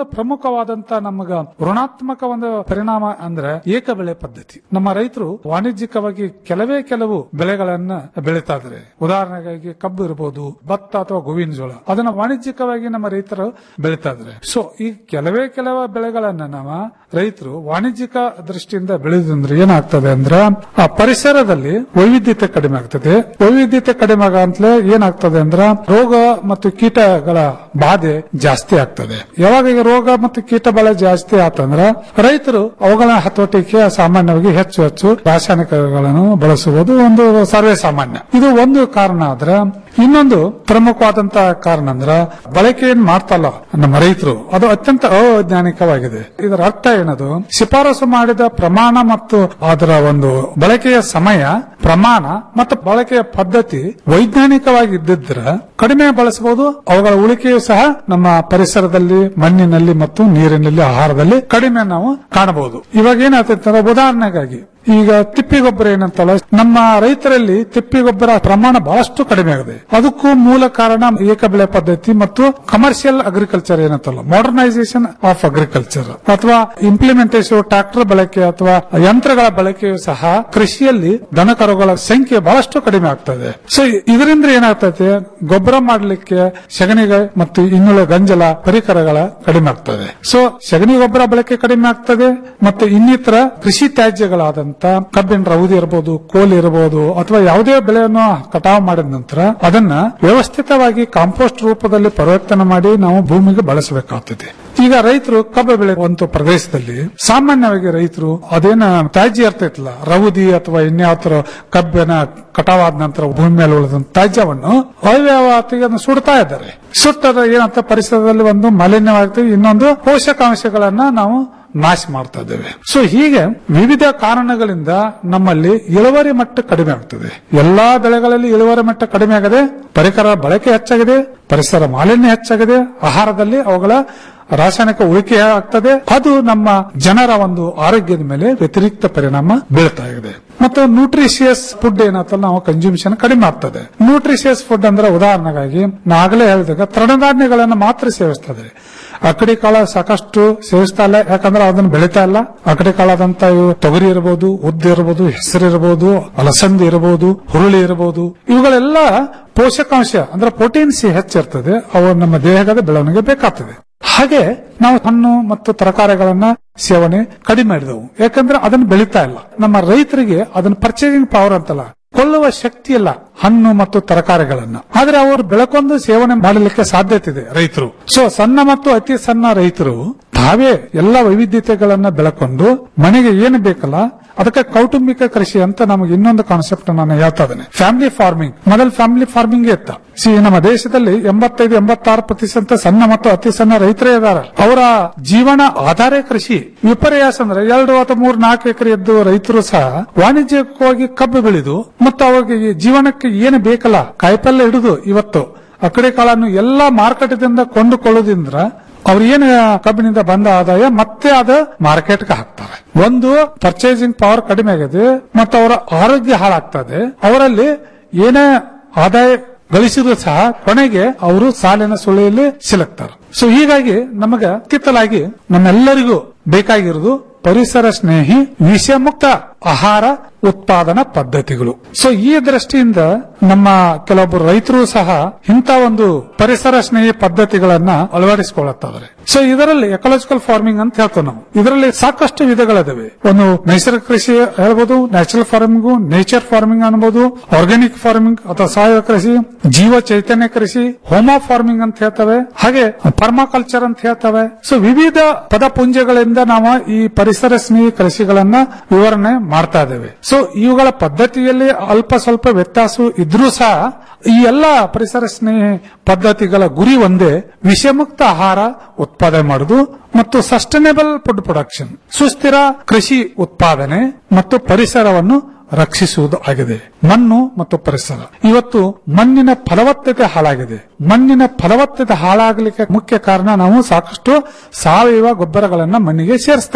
ಪ್ರಮುಖವಾದಂತ ನಮಗ ಋಣಾತ್ಮಕ ಒಂದು ಪರಿಣಾಮ ಅಂದ್ರೆ ಏಕ ಬೆಳೆ ಪದ್ಧತಿ ನಮ್ಮ ರೈತರು ವಾಣಿಜ್ಯಿಕವಾಗಿ ಕೆಲವೇ ಕೆಲವು ಬೆಳೆಗಳನ್ನ ಬೆಳೀತಾ ಇದ್ದಾರೆ ಉದಾಹರಣೆಗಾಗಿ ಕಬ್ಬು ಇರಬಹುದು ಭತ್ತ ಅಥವಾ ಗೋವಿನ ಜೋಳ ಅದನ್ನ ವಾಣಿಜ್ಯಿಕವಾಗಿ ನಮ್ಮ ರೈತರು ಬೆಳೀತಾ ಇದ್ದಾರೆ ಸೊ ಈ ಕೆಲವೇ ಕೆಲವು ಬೆಳೆಗಳನ್ನ ನಾವು ರೈತರು ವಾಣಿಜ್ಯಿಕ ದೃಷ್ಟಿಯಿಂದ ಬೆಳೆದಂದ್ರೆ ಏನಾಗ್ತದೆ ಅಂದ್ರೆ ಆ ಪರಿಸರದಲ್ಲಿ ವೈವಿಧ್ಯತೆ ಕಡಿಮೆ ಆಗ್ತದೆ ವೈವಿಧ್ಯತೆ ಕಡಿಮೆ ಆಗಂತಲೇ ಏನಾಗ್ತದೆ ಅಂದ್ರೆ ರೋಗ ಮತ್ತು ಕೀಟಗಳ ಬಾಧೆ ಜಾಸ್ತಿ ಆಗ್ತದೆ ಯಾವಾಗ ಈ ರೋಗ ಮತ್ತು ಕೀಟ ಬಾಧೆ ಜಾಸ್ತಿ ಆತಂದ್ರ ರೈತರು ಅವುಗಳ ಹತೋಟಿಗೆ ಸಾಮಾನ್ಯವಾಗಿ ಹೆಚ್ಚು ಹೆಚ್ಚು ರಾಸಾಯನಿಕಗಳನ್ನು ಬಳಸುವುದು ಒಂದು ಸರ್ವೇ ಸಾಮಾನ್ಯ ಇದು ಒಂದು ಕಾರಣ ಆದ್ರೆ ಇನ್ನೊಂದು ಪ್ರಮುಖವಾದಂತ ಕಾರಣ ಅಂದ್ರ ಬಳಕೆ ಏನ್ ಮಾಡ್ತಲ್ಲ ನಮ್ಮ ರೈತರು ಅದು ಅತ್ಯಂತ ಅವೈಜ್ಞಾನಿಕವಾಗಿದೆ ಇದರ ಅರ್ಥ ಏನದು ಶಿಫಾರಸು ಮಾಡಿದ ಪ್ರಮಾಣ ಮತ್ತು ಅದರ ಒಂದು ಬಳಕೆಯ ಸಮಯ ಪ್ರಮಾಣ ಮತ್ತು ಬಳಕೆಯ ಪದ್ಧತಿ ವೈಜ್ಞಾನಿಕವಾಗಿ ಇದ್ದಿದ್ರೆ ಕಡಿಮೆ ಬಳಸಬಹುದು ಅವುಗಳ ಉಳಿಕೆಯು ಸಹ ನಮ್ಮ ಪರಿಸರದಲ್ಲಿ ಮಣ್ಣಿನಲ್ಲಿ ಮತ್ತು ನೀರಿನಲ್ಲಿ ಆಹಾರದಲ್ಲಿ ಕಡಿಮೆ ನಾವು ಕಾಣಬಹುದು ಇವಾಗ ಏನಾಗ್ತೈತೆ ಉದಾಹರಣೆಗಾಗಿ ಈಗ ತಿಪ್ಪಿ ಗೊಬ್ಬರ ಏನಂತಲ್ಲ ನಮ್ಮ ರೈತರಲ್ಲಿ ತಿಪ್ಪಿ ಗೊಬ್ಬರ ಪ್ರಮಾಣ ಬಹಳಷ್ಟು ಕಡಿಮೆ ಆಗಿದೆ ಅದಕ್ಕೂ ಮೂಲ ಕಾರಣ ಏಕ ಬೆಳೆ ಪದ್ಧತಿ ಮತ್ತು ಕಮರ್ಷಿಯಲ್ ಅಗ್ರಿಕಲ್ಚರ್ ಏನಂತಲ್ಲ ಮಾಡರ್ನೈಸೇಷನ್ ಆಫ್ ಅಗ್ರಿಕಲ್ಚರ್ ಅಥವಾ ಇಂಪ್ಲಿಮೆಂಟೇಷನ್ ಟ್ರಾಕ್ಟರ್ ಬಳಕೆ ಅಥವಾ ಯಂತ್ರಗಳ ಬಳಕೆಯು ಸಹ ಕೃಷಿಯಲ್ಲಿ ದನಕರುಗಳ ಸಂಖ್ಯೆ ಬಹಳಷ್ಟು ಕಡಿಮೆ ಆಗ್ತದೆ ಸೊ ಇದರಿಂದ ಏನಾಗ್ತದೆ ಗೊಬ್ಬರ ಮಾಡಲಿಕ್ಕೆ ಸಗಣಿಗೆ ಮತ್ತು ಇನ್ನುಳಿದ ಗಂಜಲ ಪರಿಕರಗಳ ಕಡಿಮೆ ಆಗ್ತದೆ ಸೊ ಸಗಣಿ ಗೊಬ್ಬರ ಬಳಕೆ ಕಡಿಮೆ ಆಗ್ತದೆ ಮತ್ತು ಇನ್ನಿತರ ಕೃಷಿ ತ್ಯಾಜ್ಯಗಳಾದಂತ ಕಬ್ಬಿನ ರೌದಿ ಇರಬಹುದು ಕೋಲ್ ಇರಬಹುದು ಅಥವಾ ಯಾವುದೇ ಬೆಳೆಯನ್ನು ಕಟಾವು ಮಾಡಿದ ನಂತರ ಅದನ್ನ ವ್ಯವಸ್ಥಿತವಾಗಿ ಕಾಂಪೋಸ್ಟ್ ರೂಪದಲ್ಲಿ ಪರಿವರ್ತನೆ ಮಾಡಿ ನಾವು ಭೂಮಿಗೆ ಬಳಸಬೇಕಾಗ್ತದೆ ಈಗ ರೈತರು ಕಬ್ಬು ಬೆಳೆಯುವಂತ ಪ್ರದೇಶದಲ್ಲಿ ಸಾಮಾನ್ಯವಾಗಿ ರೈತರು ಅದೇನ ತ್ಯಾಜ್ಯ ಇರ್ತೈತಲ್ಲ ರೌದಿ ಅಥವಾ ಇನ್ಯಾವ ಕಬ್ಬಿನ ಕಟಾವಾದ ನಂತರ ಭೂಮಿ ಮೇಲೆ ಉಳಿದ ತ್ಯಾಜ್ಯವನ್ನು ಅವ್ಯವಹಾರಕ್ಕೆ ಅದನ್ನ ಸುಡ್ತಾ ಇದ್ದಾರೆ ಸುಟ್ಟದ ಏನಂತ ಪರಿಸರದಲ್ಲಿ ಒಂದು ಮಾಲಿನ್ಯವಾಗ್ತದೆ ಇನ್ನೊಂದು ಪೋಷಕಾಂಶಗಳನ್ನ ನಾವು ನಾಶ ಮಾಡ್ತಾ ಇದ್ದೇವೆ ಸೊ ಹೀಗೆ ವಿವಿಧ ಕಾರಣಗಳಿಂದ ನಮ್ಮಲ್ಲಿ ಇಳುವರಿ ಮಟ್ಟ ಕಡಿಮೆ ಆಗ್ತದೆ ಎಲ್ಲಾ ಬೆಳೆಗಳಲ್ಲಿ ಇಳುವರಿ ಮಟ್ಟ ಕಡಿಮೆ ಆಗದೆ ಪರಿಕರ ಬಳಕೆ ಹೆಚ್ಚಾಗಿದೆ ಪರಿಸರ ಮಾಲಿನ್ಯ ಹೆಚ್ಚಾಗಿದೆ ಆಹಾರದಲ್ಲಿ ಅವುಗಳ ರಾಸಾಯನಿಕ ಉಳಿಕೆ ಆಗ್ತದೆ ಅದು ನಮ್ಮ ಜನರ ಒಂದು ಆರೋಗ್ಯದ ಮೇಲೆ ವ್ಯತಿರಿಕ್ತ ಪರಿಣಾಮ ಬೀಳ್ತಾ ಇದೆ ಮತ್ತು ನ್ಯೂಟ್ರಿಷಿಯಸ್ ಫುಡ್ ಏನಂತಲ್ಲ ನಾವು ಕನ್ಸ್ಯೂಮ್ಷನ್ ಕಡಿಮೆ ಆಗ್ತದೆ ನ್ಯೂಟ್ರಿಷಿಯಸ್ ಫುಡ್ ಅಂದ್ರೆ ಉದಾಹರಣೆಗಾಗಿ ನಾಗಲೇ ಹೇಳಿದಾಗ ತೃಣಧಾನ್ಯಗಳನ್ನು ಮಾತ್ರ ಸೇವಿಸ್ತದೆ ಅಕಡಿ ಕಾಳ ಸಾಕಷ್ಟು ಸೇವಿಸ್ತಾ ಇಲ್ಲ ಯಾಕಂದ್ರೆ ಅದನ್ನ ಬೆಳೀತಾ ಇಲ್ಲ ಅಕಡಿ ಕಾಳದಂತ ಇವು ತೊಗರಿ ಇರಬಹುದು ಉದ್ದು ಇರಬಹುದು ಹೆಸರು ಇರಬಹುದು ಅಲಸಂದಿ ಇರಬಹುದು ಹುರುಳಿ ಇರಬಹುದು ಇವುಗಳೆಲ್ಲ ಪೋಷಕಾಂಶ ಅಂದ್ರೆ ಪ್ರೋಟೀನ್ಸ್ ಹೆಚ್ಚಿರ್ತದೆ ಅವು ನಮ್ಮ ದೇಹದ ಬೆಳವಣಿಗೆ ಬೇಕಾಗ್ತದೆ ಹಾಗೆ ನಾವು ಹಣ್ಣು ಮತ್ತು ತರಕಾರಿಗಳನ್ನ ಸೇವನೆ ಕಡಿಮೆ ಮಾಡಿದವು ಯಾಕಂದ್ರೆ ಅದನ್ನ ಬೆಳೀತಾ ಇಲ್ಲ ನಮ್ಮ ರೈತರಿಗೆ ಅದನ್ನ ಪರ್ಚೇಸಿಂಗ್ ಪವರ್ ಅಂತಲ್ಲ ಕೊಳ್ಳುವ ಶಕ್ತಿ ಇಲ್ಲ ಹಣ್ಣು ಮತ್ತು ತರಕಾರಿಗಳನ್ನ ಆದ್ರೆ ಅವರು ಬೆಳಕೊಂದು ಸೇವನೆ ಮಾಡಲಿಕ್ಕೆ ಸಾಧ್ಯತೆ ಇದೆ ರೈತರು ಸೊ ಸಣ್ಣ ಮತ್ತು ಅತಿ ಸಣ್ಣ ರೈತರು ತಾವೇ ಎಲ್ಲ ವೈವಿಧ್ಯತೆಗಳನ್ನ ಬೆಳಕೊಂಡು ಮನೆಗೆ ಏನು ಬೇಕಲ್ಲ ಅದಕ್ಕೆ ಕೌಟುಂಬಿಕ ಕೃಷಿ ಅಂತ ನಮಗೆ ಇನ್ನೊಂದು ಕಾನ್ಸೆಪ್ಟ್ ನಾನು ಹೇಳ್ತಾ ಇದ್ದೇನೆ ಫ್ಯಾಮಿಲಿ ಫಾರ್ಮಿಂಗ್ ಮೊದಲು ಫ್ಯಾಮಿಲಿ ಫಾರ್ಮಿಂಗ್ ಇತ್ತ ಸಿ ನಮ್ಮ ದೇಶದಲ್ಲಿ ಎಂಬತ್ತೈದು ಎಂಬತ್ತಾರು ಪ್ರತಿಶತ ಸಣ್ಣ ಮತ್ತು ಅತಿ ಸಣ್ಣ ರೈತರೇ ಇದ್ದಾರೆ ಅವರ ಜೀವನ ಆಧಾರ ಕೃಷಿ ವಿಪರ್ಯಾಸ ಅಂದ್ರೆ ಎರಡು ಅಥವಾ ಮೂರು ನಾಲ್ಕು ಎಕರೆ ಇದ್ದು ರೈತರು ಸಹ ವಾಣಿಜ್ಯಿಕವಾಗಿ ಕಬ್ಬು ಬೆಳೆದು ಮತ್ತು ಅವರಿಗೆ ಜೀವನಕ್ಕೆ ಏನು ಬೇಕಲ್ಲ ಕಾಯಿಪಲ್ಯ ಹಿಡಿದು ಇವತ್ತು ಅಕಡೆ ಕಾಳನ್ನು ಎಲ್ಲಾ ಮಾರುಕಟ್ಟೆದಿಂದ ಕೊಂಡುಕೊಳ್ಳೋದ್ರಿಂದ ಅವ್ರು ಏನು ಕಬ್ಬಿನಿಂದ ಬಂದ ಆದಾಯ ಮತ್ತೆ ಅದು ಮಾರ್ಕೆಟ್ಗೆ ಹಾಕ್ತಾರೆ ಒಂದು ಪರ್ಚೇಸಿಂಗ್ ಪವರ್ ಕಡಿಮೆ ಆಗಿದೆ ಮತ್ತು ಅವರ ಆರೋಗ್ಯ ಹಾಳಾಗ್ತದೆ ಅವರಲ್ಲಿ ಏನೇ ಆದಾಯ ಗಳಿಸಿದ್ರು ಸಹ ಕೊನೆಗೆ ಅವರು ಸಾಲಿನ ಸುಳಿಯಲ್ಲಿ ಸಿಲುಕ್ತಾರೆ ಸೊ ಹೀಗಾಗಿ ನಮಗ ಕಿತ್ತಲಾಗಿ ನಮ್ಮೆಲ್ಲರಿಗೂ ಬೇಕಾಗಿರುವುದು ಪರಿಸರ ಸ್ನೇಹಿ ವಿಷಮುಕ್ತ ಆಹಾರ ಉತ್ಪಾದನಾ ಪದ್ಧತಿಗಳು ಸೊ ಈ ದೃಷ್ಟಿಯಿಂದ ನಮ್ಮ ಕೆಲವೊಬ್ಬರು ರೈತರು ಸಹ ಇಂಥ ಒಂದು ಪರಿಸರ ಸ್ನೇಹಿ ಪದ್ಧತಿಗಳನ್ನ ಅಳವಡಿಸಿಕೊಳ್ಳುತ್ತಾರೆ ಸೊ ಇದರಲ್ಲಿ ಎಕಲಾಜಿಕಲ್ ಫಾರ್ಮಿಂಗ್ ಅಂತ ಹೇಳ್ತೇವೆ ನಾವು ಇದರಲ್ಲಿ ಸಾಕಷ್ಟು ವಿಧಗಳಿದಾವೆ ಒಂದು ನೈಸರ್ಗಿಕ ಕೃಷಿ ಹೇಳ್ಬೋದು ನ್ಯಾಚುರಲ್ ಫಾರ್ಮಿಂಗ್ ನೇಚರ್ ಫಾರ್ಮಿಂಗ್ ಅನ್ಬೋದು ಆರ್ಗ್ಯಾನಿಕ್ ಫಾರ್ಮಿಂಗ್ ಅಥವಾ ಸಾವಯವ ಕೃಷಿ ಜೀವ ಚೈತನ್ಯ ಕೃಷಿ ಹೋಮೋ ಫಾರ್ಮಿಂಗ್ ಅಂತ ಹೇಳ್ತವೆ ಹಾಗೆ ಪರ್ಮಾಕಲ್ಚರ್ ಅಂತ ಹೇಳ್ತವೆ ಸೊ ವಿವಿಧ ಪದಪುಂಜಗಳಿಂದ ನಾವು ಈ ಪರಿಸರ ಸ್ನೇಹಿ ಕೃಷಿಗಳನ್ನ ವಿವರಣೆ ಮಾಡ್ತಾ ಇದ್ದೇವೆ ಸೊ ಇವುಗಳ ಪದ್ಧತಿಯಲ್ಲಿ ಅಲ್ಪ ಸ್ವಲ್ಪ ವ್ಯತ್ಯಾಸ ಇದ್ರೂ ಸಹ ಈ ಎಲ್ಲ ಪರಿಸರ ಸ್ನೇಹಿ ಪದ್ಧತಿಗಳ ಗುರಿ ಒಂದೇ ವಿಷಮುಕ್ತ ಆಹಾರ ಉತ್ಪಾದನೆ ಮಾಡುವುದು ಮತ್ತು ಸಸ್ಟೈನೇಬಲ್ ಫುಡ್ ಪ್ರೊಡಕ್ಷನ್ ಸುಸ್ಥಿರ ಕೃಷಿ ಉತ್ಪಾದನೆ ಮತ್ತು ಪರಿಸರವನ್ನು ರಕ್ಷಿಸುವುದು ಆಗಿದೆ ಮಣ್ಣು ಮತ್ತು ಪರಿಸರ ಇವತ್ತು ಮಣ್ಣಿನ ಫಲವತ್ತತೆ ಹಾಳಾಗಿದೆ ಮಣ್ಣಿನ ಫಲವತ್ತತೆ ಹಾಳಾಗಲಿಕ್ಕೆ ಮುಖ್ಯ ಕಾರಣ ನಾವು ಸಾಕಷ್ಟು ಸಾವಯವ ಗೊಬ್ಬರಗಳನ್ನ ಮಣ್ಣಿಗೆ ಸೇರಿಸ್ತಾ ಇಲ್ಲ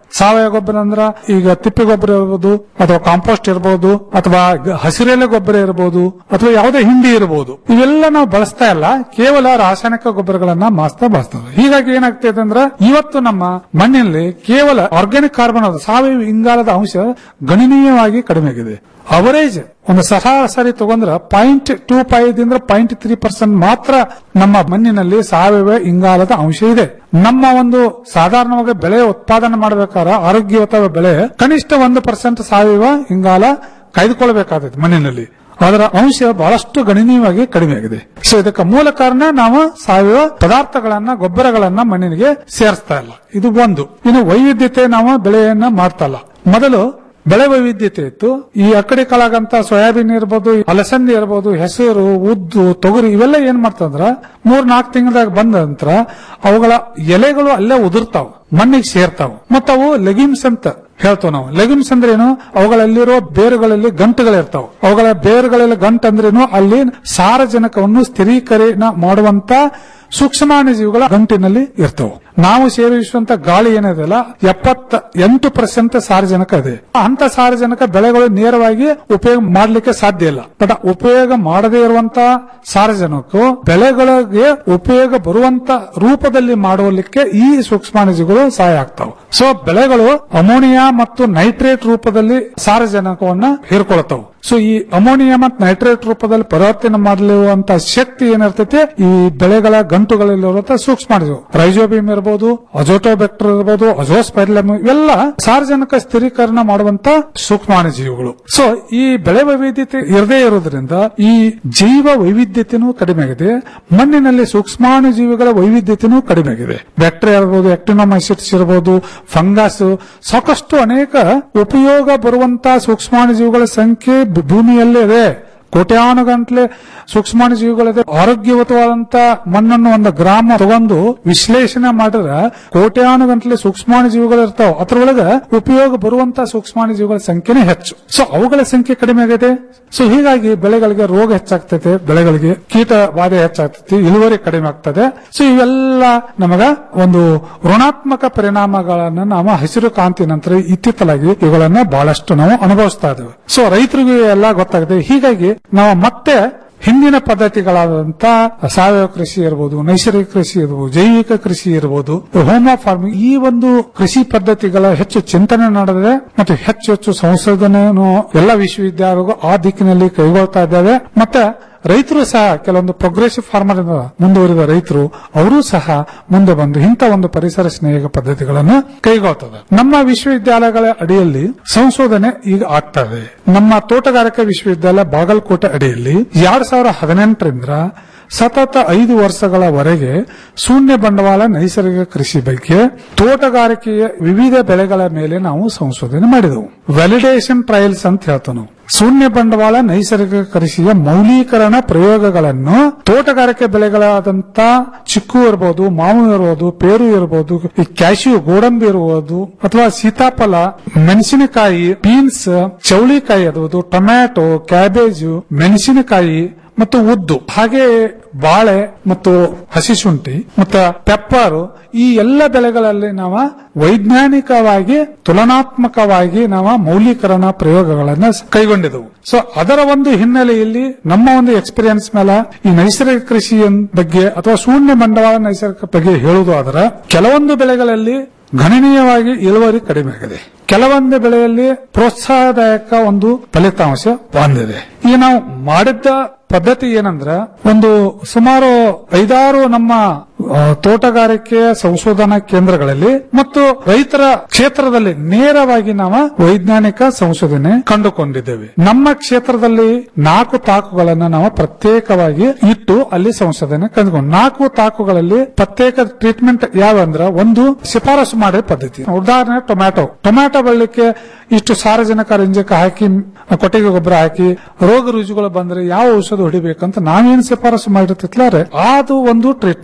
ಸಾವಯವ ಗೊಬ್ಬರ ಅಂದ್ರ ಈಗ ತಿಪ್ಪೆ ಗೊಬ್ಬರ ಇರ್ಬೋದು ಅಥವಾ ಕಾಂಪೋಸ್ಟ್ ಇರಬಹುದು ಅಥವಾ ಗ- ಹಸಿರೆಲೆ ಗೊಬ್ಬರ ಇರಬಹುದು ಅಥವಾ ಯಾವುದೇ ಹಿಂಡಿ ಇರಬಹುದು ಇವೆಲ್ಲ ನಾವು ಬಳಸ್ತಾ ಇಲ್ಲ ಕೇವಲ ರಾಸಾಯನಿಕ ಗೊಬ್ಬರಗಳನ್ನ ಮಾಸ್ತಾ ಬಳಸ್ತದೆ ಹೀಗಾಗಿ ಏನಾಗ್ತದೆ ಅಂದ್ರೆ ಇವತ್ತು ನಮ್ಮ ಮಣ್ಣಿನಲ್ಲಿ ಕೇವಲ ಆರ್ಗ್ಯಾನಿಕ್ ಕಾರ್ಬನ್ ಅದು ಸಾವಯವ ಇಂಗಾಲದ ಅಂಶ ಗಣನೀಯವಾಗಿ ಕಡಿಮೆ ಆಗಿದೆ ಅವರೇಜ್ ಒಂದು ಸರಾಸರಿ ತಗೊಂಡ್ರ ಪಾಯಿಂಟ್ ಟೂ ಫೈವ್ ಇಂದ ಪಾಯಿಂಟ್ ತ್ರೀ ಪರ್ಸೆಂಟ್ ಮಾತ್ರ ನಮ್ಮ ಮಣ್ಣಿನಲ್ಲಿ ಸಾವಯವ ಇಂಗಾಲದ ಅಂಶ ಇದೆ ನಮ್ಮ ಒಂದು ಸಾಧಾರಣವಾಗಿ ಬೆಳೆ ಉತ್ಪಾದನೆ ಮಾಡಬೇಕಾದ್ರೆ ಆರೋಗ್ಯಯುತ ಬೆಳೆ ಕನಿಷ್ಠ ಒಂದು ಪರ್ಸೆಂಟ್ ಸಾವಯವ ಇಂಗಾಲ ಕಾಯ್ದುಕೊಳ್ಬೇಕಾಗುತ್ತೆ ಮಣ್ಣಿನಲ್ಲಿ ಅದರ ಅಂಶ ಬಹಳಷ್ಟು ಗಣನೀಯವಾಗಿ ಕಡಿಮೆ ಆಗಿದೆ ಸೊ ಇದಕ್ಕೆ ಮೂಲ ಕಾರಣ ನಾವು ಸಾವಯವ ಪದಾರ್ಥಗಳನ್ನ ಗೊಬ್ಬರಗಳನ್ನ ಮಣ್ಣಿಗೆ ಸೇರಿಸ್ತಾ ಇಲ್ಲ ಇದು ಒಂದು ಇನ್ನು ವೈವಿಧ್ಯತೆ ನಾವು ಬೆಳೆಯನ್ನ ಮಾಡ್ತಾ ಇಲ್ಲ ಮೊದಲು ಬೆಳೆ ವೈವಿಧ್ಯತೆ ಇತ್ತು ಈ ಅಕ್ಕಡಿ ಕಾಳಾಗಂತ ಸೋಯಾಬೀನ್ ಇರ್ಬೋದು ಅಲಸಂದಿ ಇರ್ಬೋದು ಹೆಸರು ಉದ್ದು ತೊಗರಿ ಇವೆಲ್ಲ ಏನ್ ಮಾಡ್ತಂದ್ರ ಮೂರ್ ನಾಲ್ಕು ತಿಂಗಳದಾಗ ಬಂದ ನಂತರ ಅವುಗಳ ಎಲೆಗಳು ಅಲ್ಲೇ ಉದುರ್ತಾವ ಮಣ್ಣಿಗೆ ಸೇರ್ತಾವ ಮತ್ತ ಅವು ಲೆಗಿಮ್ಸ್ ಅಂತ ಹೇಳ್ತಾವ ನಾವು ಲೆಗಿಮ್ಸ್ ಅಂದ್ರೆ ಏನು ಅವುಗಳಲ್ಲಿರುವ ಬೇರುಗಳಲ್ಲಿ ಗಂಟುಗಳಿರ್ತಾವ ಅವುಗಳ ಬೇರುಗಳಲ್ಲಿ ಗಂಟು ಅಂದ್ರೇನು ಅಲ್ಲಿ ಸಾರಜನಕವನ್ನು ಸ್ಥಿರೀಕರಣ ಮಾಡುವಂತ ಸೂಕ್ಷ್ಮಾಣುಜೀವಿಗಳ ಗಂಟಿನಲ್ಲಿ ಇರ್ತವೆ ನಾವು ಸೇವಿಸುವಂತ ಗಾಳಿ ಏನಿದೆಯಲ್ಲ ಎಪ್ಪತ್ತ ಎಂಟು ಪರ್ಸೆಂಟ್ ಸಾರಜನಕ ಇದೆ ಅಂತ ಸಾರಜನಕ ಬೆಳೆಗಳು ನೇರವಾಗಿ ಉಪಯೋಗ ಮಾಡಲಿಕ್ಕೆ ಸಾಧ್ಯ ಇಲ್ಲ ಬಟ್ ಉಪಯೋಗ ಮಾಡದೇ ಇರುವಂತ ಸಾರಜನಕ ಬೆಳೆಗಳಿಗೆ ಉಪಯೋಗ ಬರುವಂತ ರೂಪದಲ್ಲಿ ಮಾಡುವಲಿಕ್ಕೆ ಈ ಸೂಕ್ಷ್ಮಾಣುಜೀವಿಗಳು ಸಹಾಯ ಆಗ್ತಾವೆ ಸೊ ಬೆಳೆಗಳು ಅಮೋನಿಯಾ ಮತ್ತು ನೈಟ್ರೇಟ್ ರೂಪದಲ್ಲಿ ಸಾರಜನಕವನ್ನ ಹೀರ್ಕೊಳ್ತಾವೆ ಸೊ ಈ ಅಮೋನಿಯಾ ಮತ್ತು ನೈಟ್ರೇಟ್ ರೂಪದಲ್ಲಿ ಪರಿವರ್ತನೆ ಮಾಡಲಿರುವಂತ ಶಕ್ತಿ ಏನಿರ್ತೈತಿ ಈ ಬೆಳೆಗಳ ಗಂಟುಗಳಲ್ಲಿರುವಂತ ಸೂಕ್ಷ್ಮಾಣುಜೀವಿ ರೈಜೋಬಿಯಂ ಇರಬಹುದು ಅಜೋಟೋಬೆಕ್ಟರ್ ಇರಬಹುದು ಅಜೋಸ್ಪೈರ್ಲಮ್ ಇವೆಲ್ಲ ಸಾರ್ವಜನಿಕ ಸ್ಥಿರೀಕರಣ ಮಾಡುವಂತ ಸೂಕ್ಷ್ಮಾಣುಜೀವಿಗಳು ಸೊ ಈ ಬೆಳೆ ವೈವಿಧ್ಯತೆ ಇರದೇ ಇರೋದ್ರಿಂದ ಈ ಜೀವ ವೈವಿಧ್ಯತೆನೂ ಕಡಿಮೆ ಆಗಿದೆ ಮಣ್ಣಿನಲ್ಲಿ ಸೂಕ್ಷ್ಮಾಣುಜೀವಿಗಳ ವೈವಿಧ್ಯತೆನೂ ಕಡಿಮೆ ಆಗಿದೆ ಬ್ಯಾಕ್ಟೀರಿಯಾ ಇರಬಹುದು ಆಕ್ಟಿನೋಮೈಸಿಟ್ಸ್ ಇರಬಹುದು ಫಂಗಸ್ ಸಾಕಷ್ಟು ಅನೇಕ ಉಪಯೋಗ ಬರುವಂತ ಸೂಕ್ಷ್ಮಾಣುಜೀವಿಗಳ ಸಂಖ್ಯೆ ಭೂ- ಭೂಮಿಯಲ್ಲೇ ಇದೆ ಕೋಟ್ಯಾನು ಗಂಟ್ಲೆ ಸೂಕ್ಷ್ಮಾಣುಜೀವಿಗಳಿದೆ ಆರೋಗ್ಯಯುತವಾದಂತ ಮಣ್ಣನ್ನು ಒಂದು ಗ್ರಾಮ ತಗೊಂಡು ವಿಶ್ಲೇಷಣೆ ಮಾಡಿದ್ರೆ ಕೋಟ್ಯಾನು ಗಂಟ್ಲೆ ಸೂಕ್ಷ್ಮಾಣುಜೀವಿಗಳು ಇರ್ತಾವ ಅದ್ರೊಳಗ ಉಪಯೋಗ ಬರುವಂತ ಸೂಕ್ಷ್ಮಾಣುಜೀವಿಗಳ ಸಂಖ್ಯೆನೇ ಹೆಚ್ಚು ಸೊ ಅವುಗಳ ಸಂಖ್ಯೆ ಕಡಿಮೆ ಆಗಿದೆ ಸೊ ಹೀಗಾಗಿ ಬೆಳೆಗಳಿಗೆ ರೋಗ ಹೆಚ್ಚಾಗ್ತೈತೆ ಬೆಳೆಗಳಿಗೆ ಕೀಟ ಬಾಧೆ ಹೆಚ್ಚಾಗ್ತೈತಿ ಇಳುವರಿ ಕಡಿಮೆ ಆಗ್ತದೆ ಸೊ ಇವೆಲ್ಲ ನಮಗ ಒಂದು ಋಣಾತ್ಮಕ ಪರಿಣಾಮಗಳನ್ನ ನಾವು ಹಸಿರು ಕ್ರಾಂತಿ ನಂತರ ಇತ್ತಿತ್ತಲಾಗಿ ಇವುಗಳನ್ನ ಬಹಳಷ್ಟು ನಾವು ಅನುಭವಿಸ್ತಾ ಇದ್ದೇವೆ ಸೊ ರೈತರಿಗೂ ಎಲ್ಲ ಗೊತ್ತಾಗಿದೆ ಹೀಗಾಗಿ ನಾವು ಮತ್ತೆ ಹಿಂದಿನ ಪದ್ಧತಿಗಳಾದಂತ ಸಾವಯವ ಕೃಷಿ ಇರಬಹುದು ನೈಸರ್ಗಿಕ ಕೃಷಿ ಇರಬಹುದು ಜೈವಿಕ ಕೃಷಿ ಇರಬಹುದು ಹೋಮ ಫಾರ್ಮಿಂಗ್ ಈ ಒಂದು ಕೃಷಿ ಪದ್ಧತಿಗಳ ಹೆಚ್ಚು ಚಿಂತನೆ ನಡೆದಿದೆ ಮತ್ತು ಹೆಚ್ಚು ಹೆಚ್ಚು ಸಂಶೋಧನೆಯನ್ನು ಎಲ್ಲ ವಿಶ್ವವಿದ್ಯಾಲಯಗಳು ಆ ದಿಕ್ಕಿನಲ್ಲಿ ಕೈಗೊಳ್ತಾ ಇದ್ದಾವೆ ಮತ್ತೆ ರೈತರು ಸಹ ಕೆಲವೊಂದು ಪ್ರೋಗ್ರೆಸಿವ್ ಫಾರ್ಮರ್ ಮುಂದುವರಿದ ರೈತರು ಅವರು ಸಹ ಮುಂದೆ ಬಂದು ಇಂಥ ಒಂದು ಪರಿಸರ ಸ್ನೇಹಿಕ ಪದ್ಧತಿಗಳನ್ನು ಕೈಗೊಳ್ತದೆ ನಮ್ಮ ವಿಶ್ವವಿದ್ಯಾಲಯಗಳ ಅಡಿಯಲ್ಲಿ ಸಂಶೋಧನೆ ಈಗ ಆಗ್ತಾ ಇದೆ ನಮ್ಮ ತೋಟಗಾರಿಕಾ ವಿಶ್ವವಿದ್ಯಾಲಯ ಬಾಗಲಕೋಟೆ ಅಡಿಯಲ್ಲಿ ಎರಡ್ ಸಾವಿರದ ಹದಿನೆಂಟರಿಂದ ಸತತ ಐದು ವರ್ಷಗಳವರೆಗೆ ಶೂನ್ಯ ಬಂಡವಾಳ ನೈಸರ್ಗಿಕ ಕೃಷಿ ಬಗ್ಗೆ ತೋಟಗಾರಿಕೆಯ ವಿವಿಧ ಬೆಳೆಗಳ ಮೇಲೆ ನಾವು ಸಂಶೋಧನೆ ಮಾಡಿದೆವು ವ್ಯಾಲಿಡೇಷನ್ ಟ್ರಯಲ್ಸ್ ಅಂತ ಹೇಳ್ತೇವೆ ನಾವು ಶೂನ್ಯ ಬಂಡವಾಳ ನೈಸರ್ಗಿಕ ಕೃಷಿಯ ಮೌಲ್ಯೀಕರಣ ಪ್ರಯೋಗಗಳನ್ನು ತೋಟಗಾರಿಕೆ ಬೆಳೆಗಳಾದಂತ ಚಿಕ್ಕು ಇರಬಹುದು ಮಾವು ಇರಬಹುದು ಪೇರು ಇರಬಹುದು ಈ ಕ್ಯಾಶ್ಯೂ ಗೋಡಂಬಿ ಇರಬಹುದು ಅಥವಾ ಸೀತಾಫಲ ಮೆಣಸಿನಕಾಯಿ ಬೀನ್ಸ್ ಚೌಳಿಕಾಯಿ ಇರಬಹುದು ಟೊಮ್ಯಾಟೊ ಕ್ಯಾಬೇಜು ಮೆಣಸಿನಕಾಯಿ ಮತ್ತು ಉದ್ದು ಹಾಗೆ ಬಾಳೆ ಮತ್ತು ಹಸಿ ಶುಂಠಿ ಮತ್ತು ಪೆಪ್ಪರ್ ಈ ಎಲ್ಲ ಬೆಳೆಗಳಲ್ಲಿ ನಾವು ವೈಜ್ಞಾನಿಕವಾಗಿ ತುಲನಾತ್ಮಕವಾಗಿ ನಾವು ಮೌಲ್ಯೀಕರಣ ಪ್ರಯೋಗಗಳನ್ನ ಕೈಗೊಂಡಿದ್ದೆವು ಸೊ ಅದರ ಒಂದು ಹಿನ್ನೆಲೆಯಲ್ಲಿ ನಮ್ಮ ಒಂದು ಎಕ್ಸ್ಪೀರಿಯನ್ಸ್ ಮೇಲೆ ಈ ನೈಸರ್ಗಿಕ ಕೃಷಿ ಬಗ್ಗೆ ಅಥವಾ ಶೂನ್ಯ ಬಂಡವಾಳ ನೈಸರ್ಗಿಕ ಬಗ್ಗೆ ಹೇಳುವುದು ಆದ್ರೆ ಕೆಲವೊಂದು ಬೆಳೆಗಳಲ್ಲಿ ಗಣನೀಯವಾಗಿ ಇಳುವರಿ ಕಡಿಮೆ ಆಗಿದೆ ಕೆಲವೊಂದು ಬೆಳೆಯಲ್ಲಿ ಪ್ರೋತ್ಸಾಹದಾಯಕ ಒಂದು ಫಲಿತಾಂಶ ಬಂದಿದೆ ಈಗ ನಾವು ಮಾಡಿದ್ದ ಪದ್ಧತಿ ಏನಂದ್ರ ಒಂದು ಸುಮಾರು ಐದಾರು ನಮ್ಮ ಆ, ತೋಟಗಾರಿಕೆ ಸಂಶೋಧನಾ ಕೇಂದ್ರಗಳಲ್ಲಿ ಮತ್ತು ರೈತರ ಕ್ಷೇತ್ರದಲ್ಲಿ ನೇರವಾಗಿ ನಾವು ವೈಜ್ಞಾನಿಕ ಸಂಶೋಧನೆ ಕಂಡುಕೊಂಡಿದ್ದೇವೆ ನಮ್ಮ ಕ್ಷೇತ್ರದಲ್ಲಿ ನಾಲ್ಕು ತಾಕುಗಳನ್ನ ನಾವು ಪ್ರತ್ಯೇಕವಾಗಿ ಇಟ್ಟು ಅಲ್ಲಿ ಸಂಶೋಧನೆ ಕಂಡುಕೊಂಡು ನಾಲ್ಕು ತಾಕುಗಳಲ್ಲಿ ಪ್ರತ್ಯೇಕ ಟ್ರೀಟ್ಮೆಂಟ್ ಯಾವಂದ್ರ ಒಂದು ಶಿಫಾರಸು ಮಾಡಿದ ಪದ್ಧತಿ ಉದಾಹರಣೆ ಟೊಮ್ಯಾಟೊ ಟೊಮ್ಯಾಟೊ ಬೆಳಲಿಕ್ಕೆ ಇಷ್ಟು ಸಾರಜನಕ ರಂಜಕ ಹಾಕಿ ಕೊಟ್ಟಿಗೆ ಗೊಬ್ಬರ ಹಾಕಿ ರೋಗ ರುಜುಗಳು ಬಂದ್ರೆ ಯಾವ ಔಷಧ ಹೊಡಿಬೇಕಂತ ನಾವೇನ್ ಶಿಫಾರಸು ಮಾಡಿರ್ತಿತ್ಲಾರೆ ಅದು ಒಂದು ಟ್ರೀಟ್ಮೆಂಟ್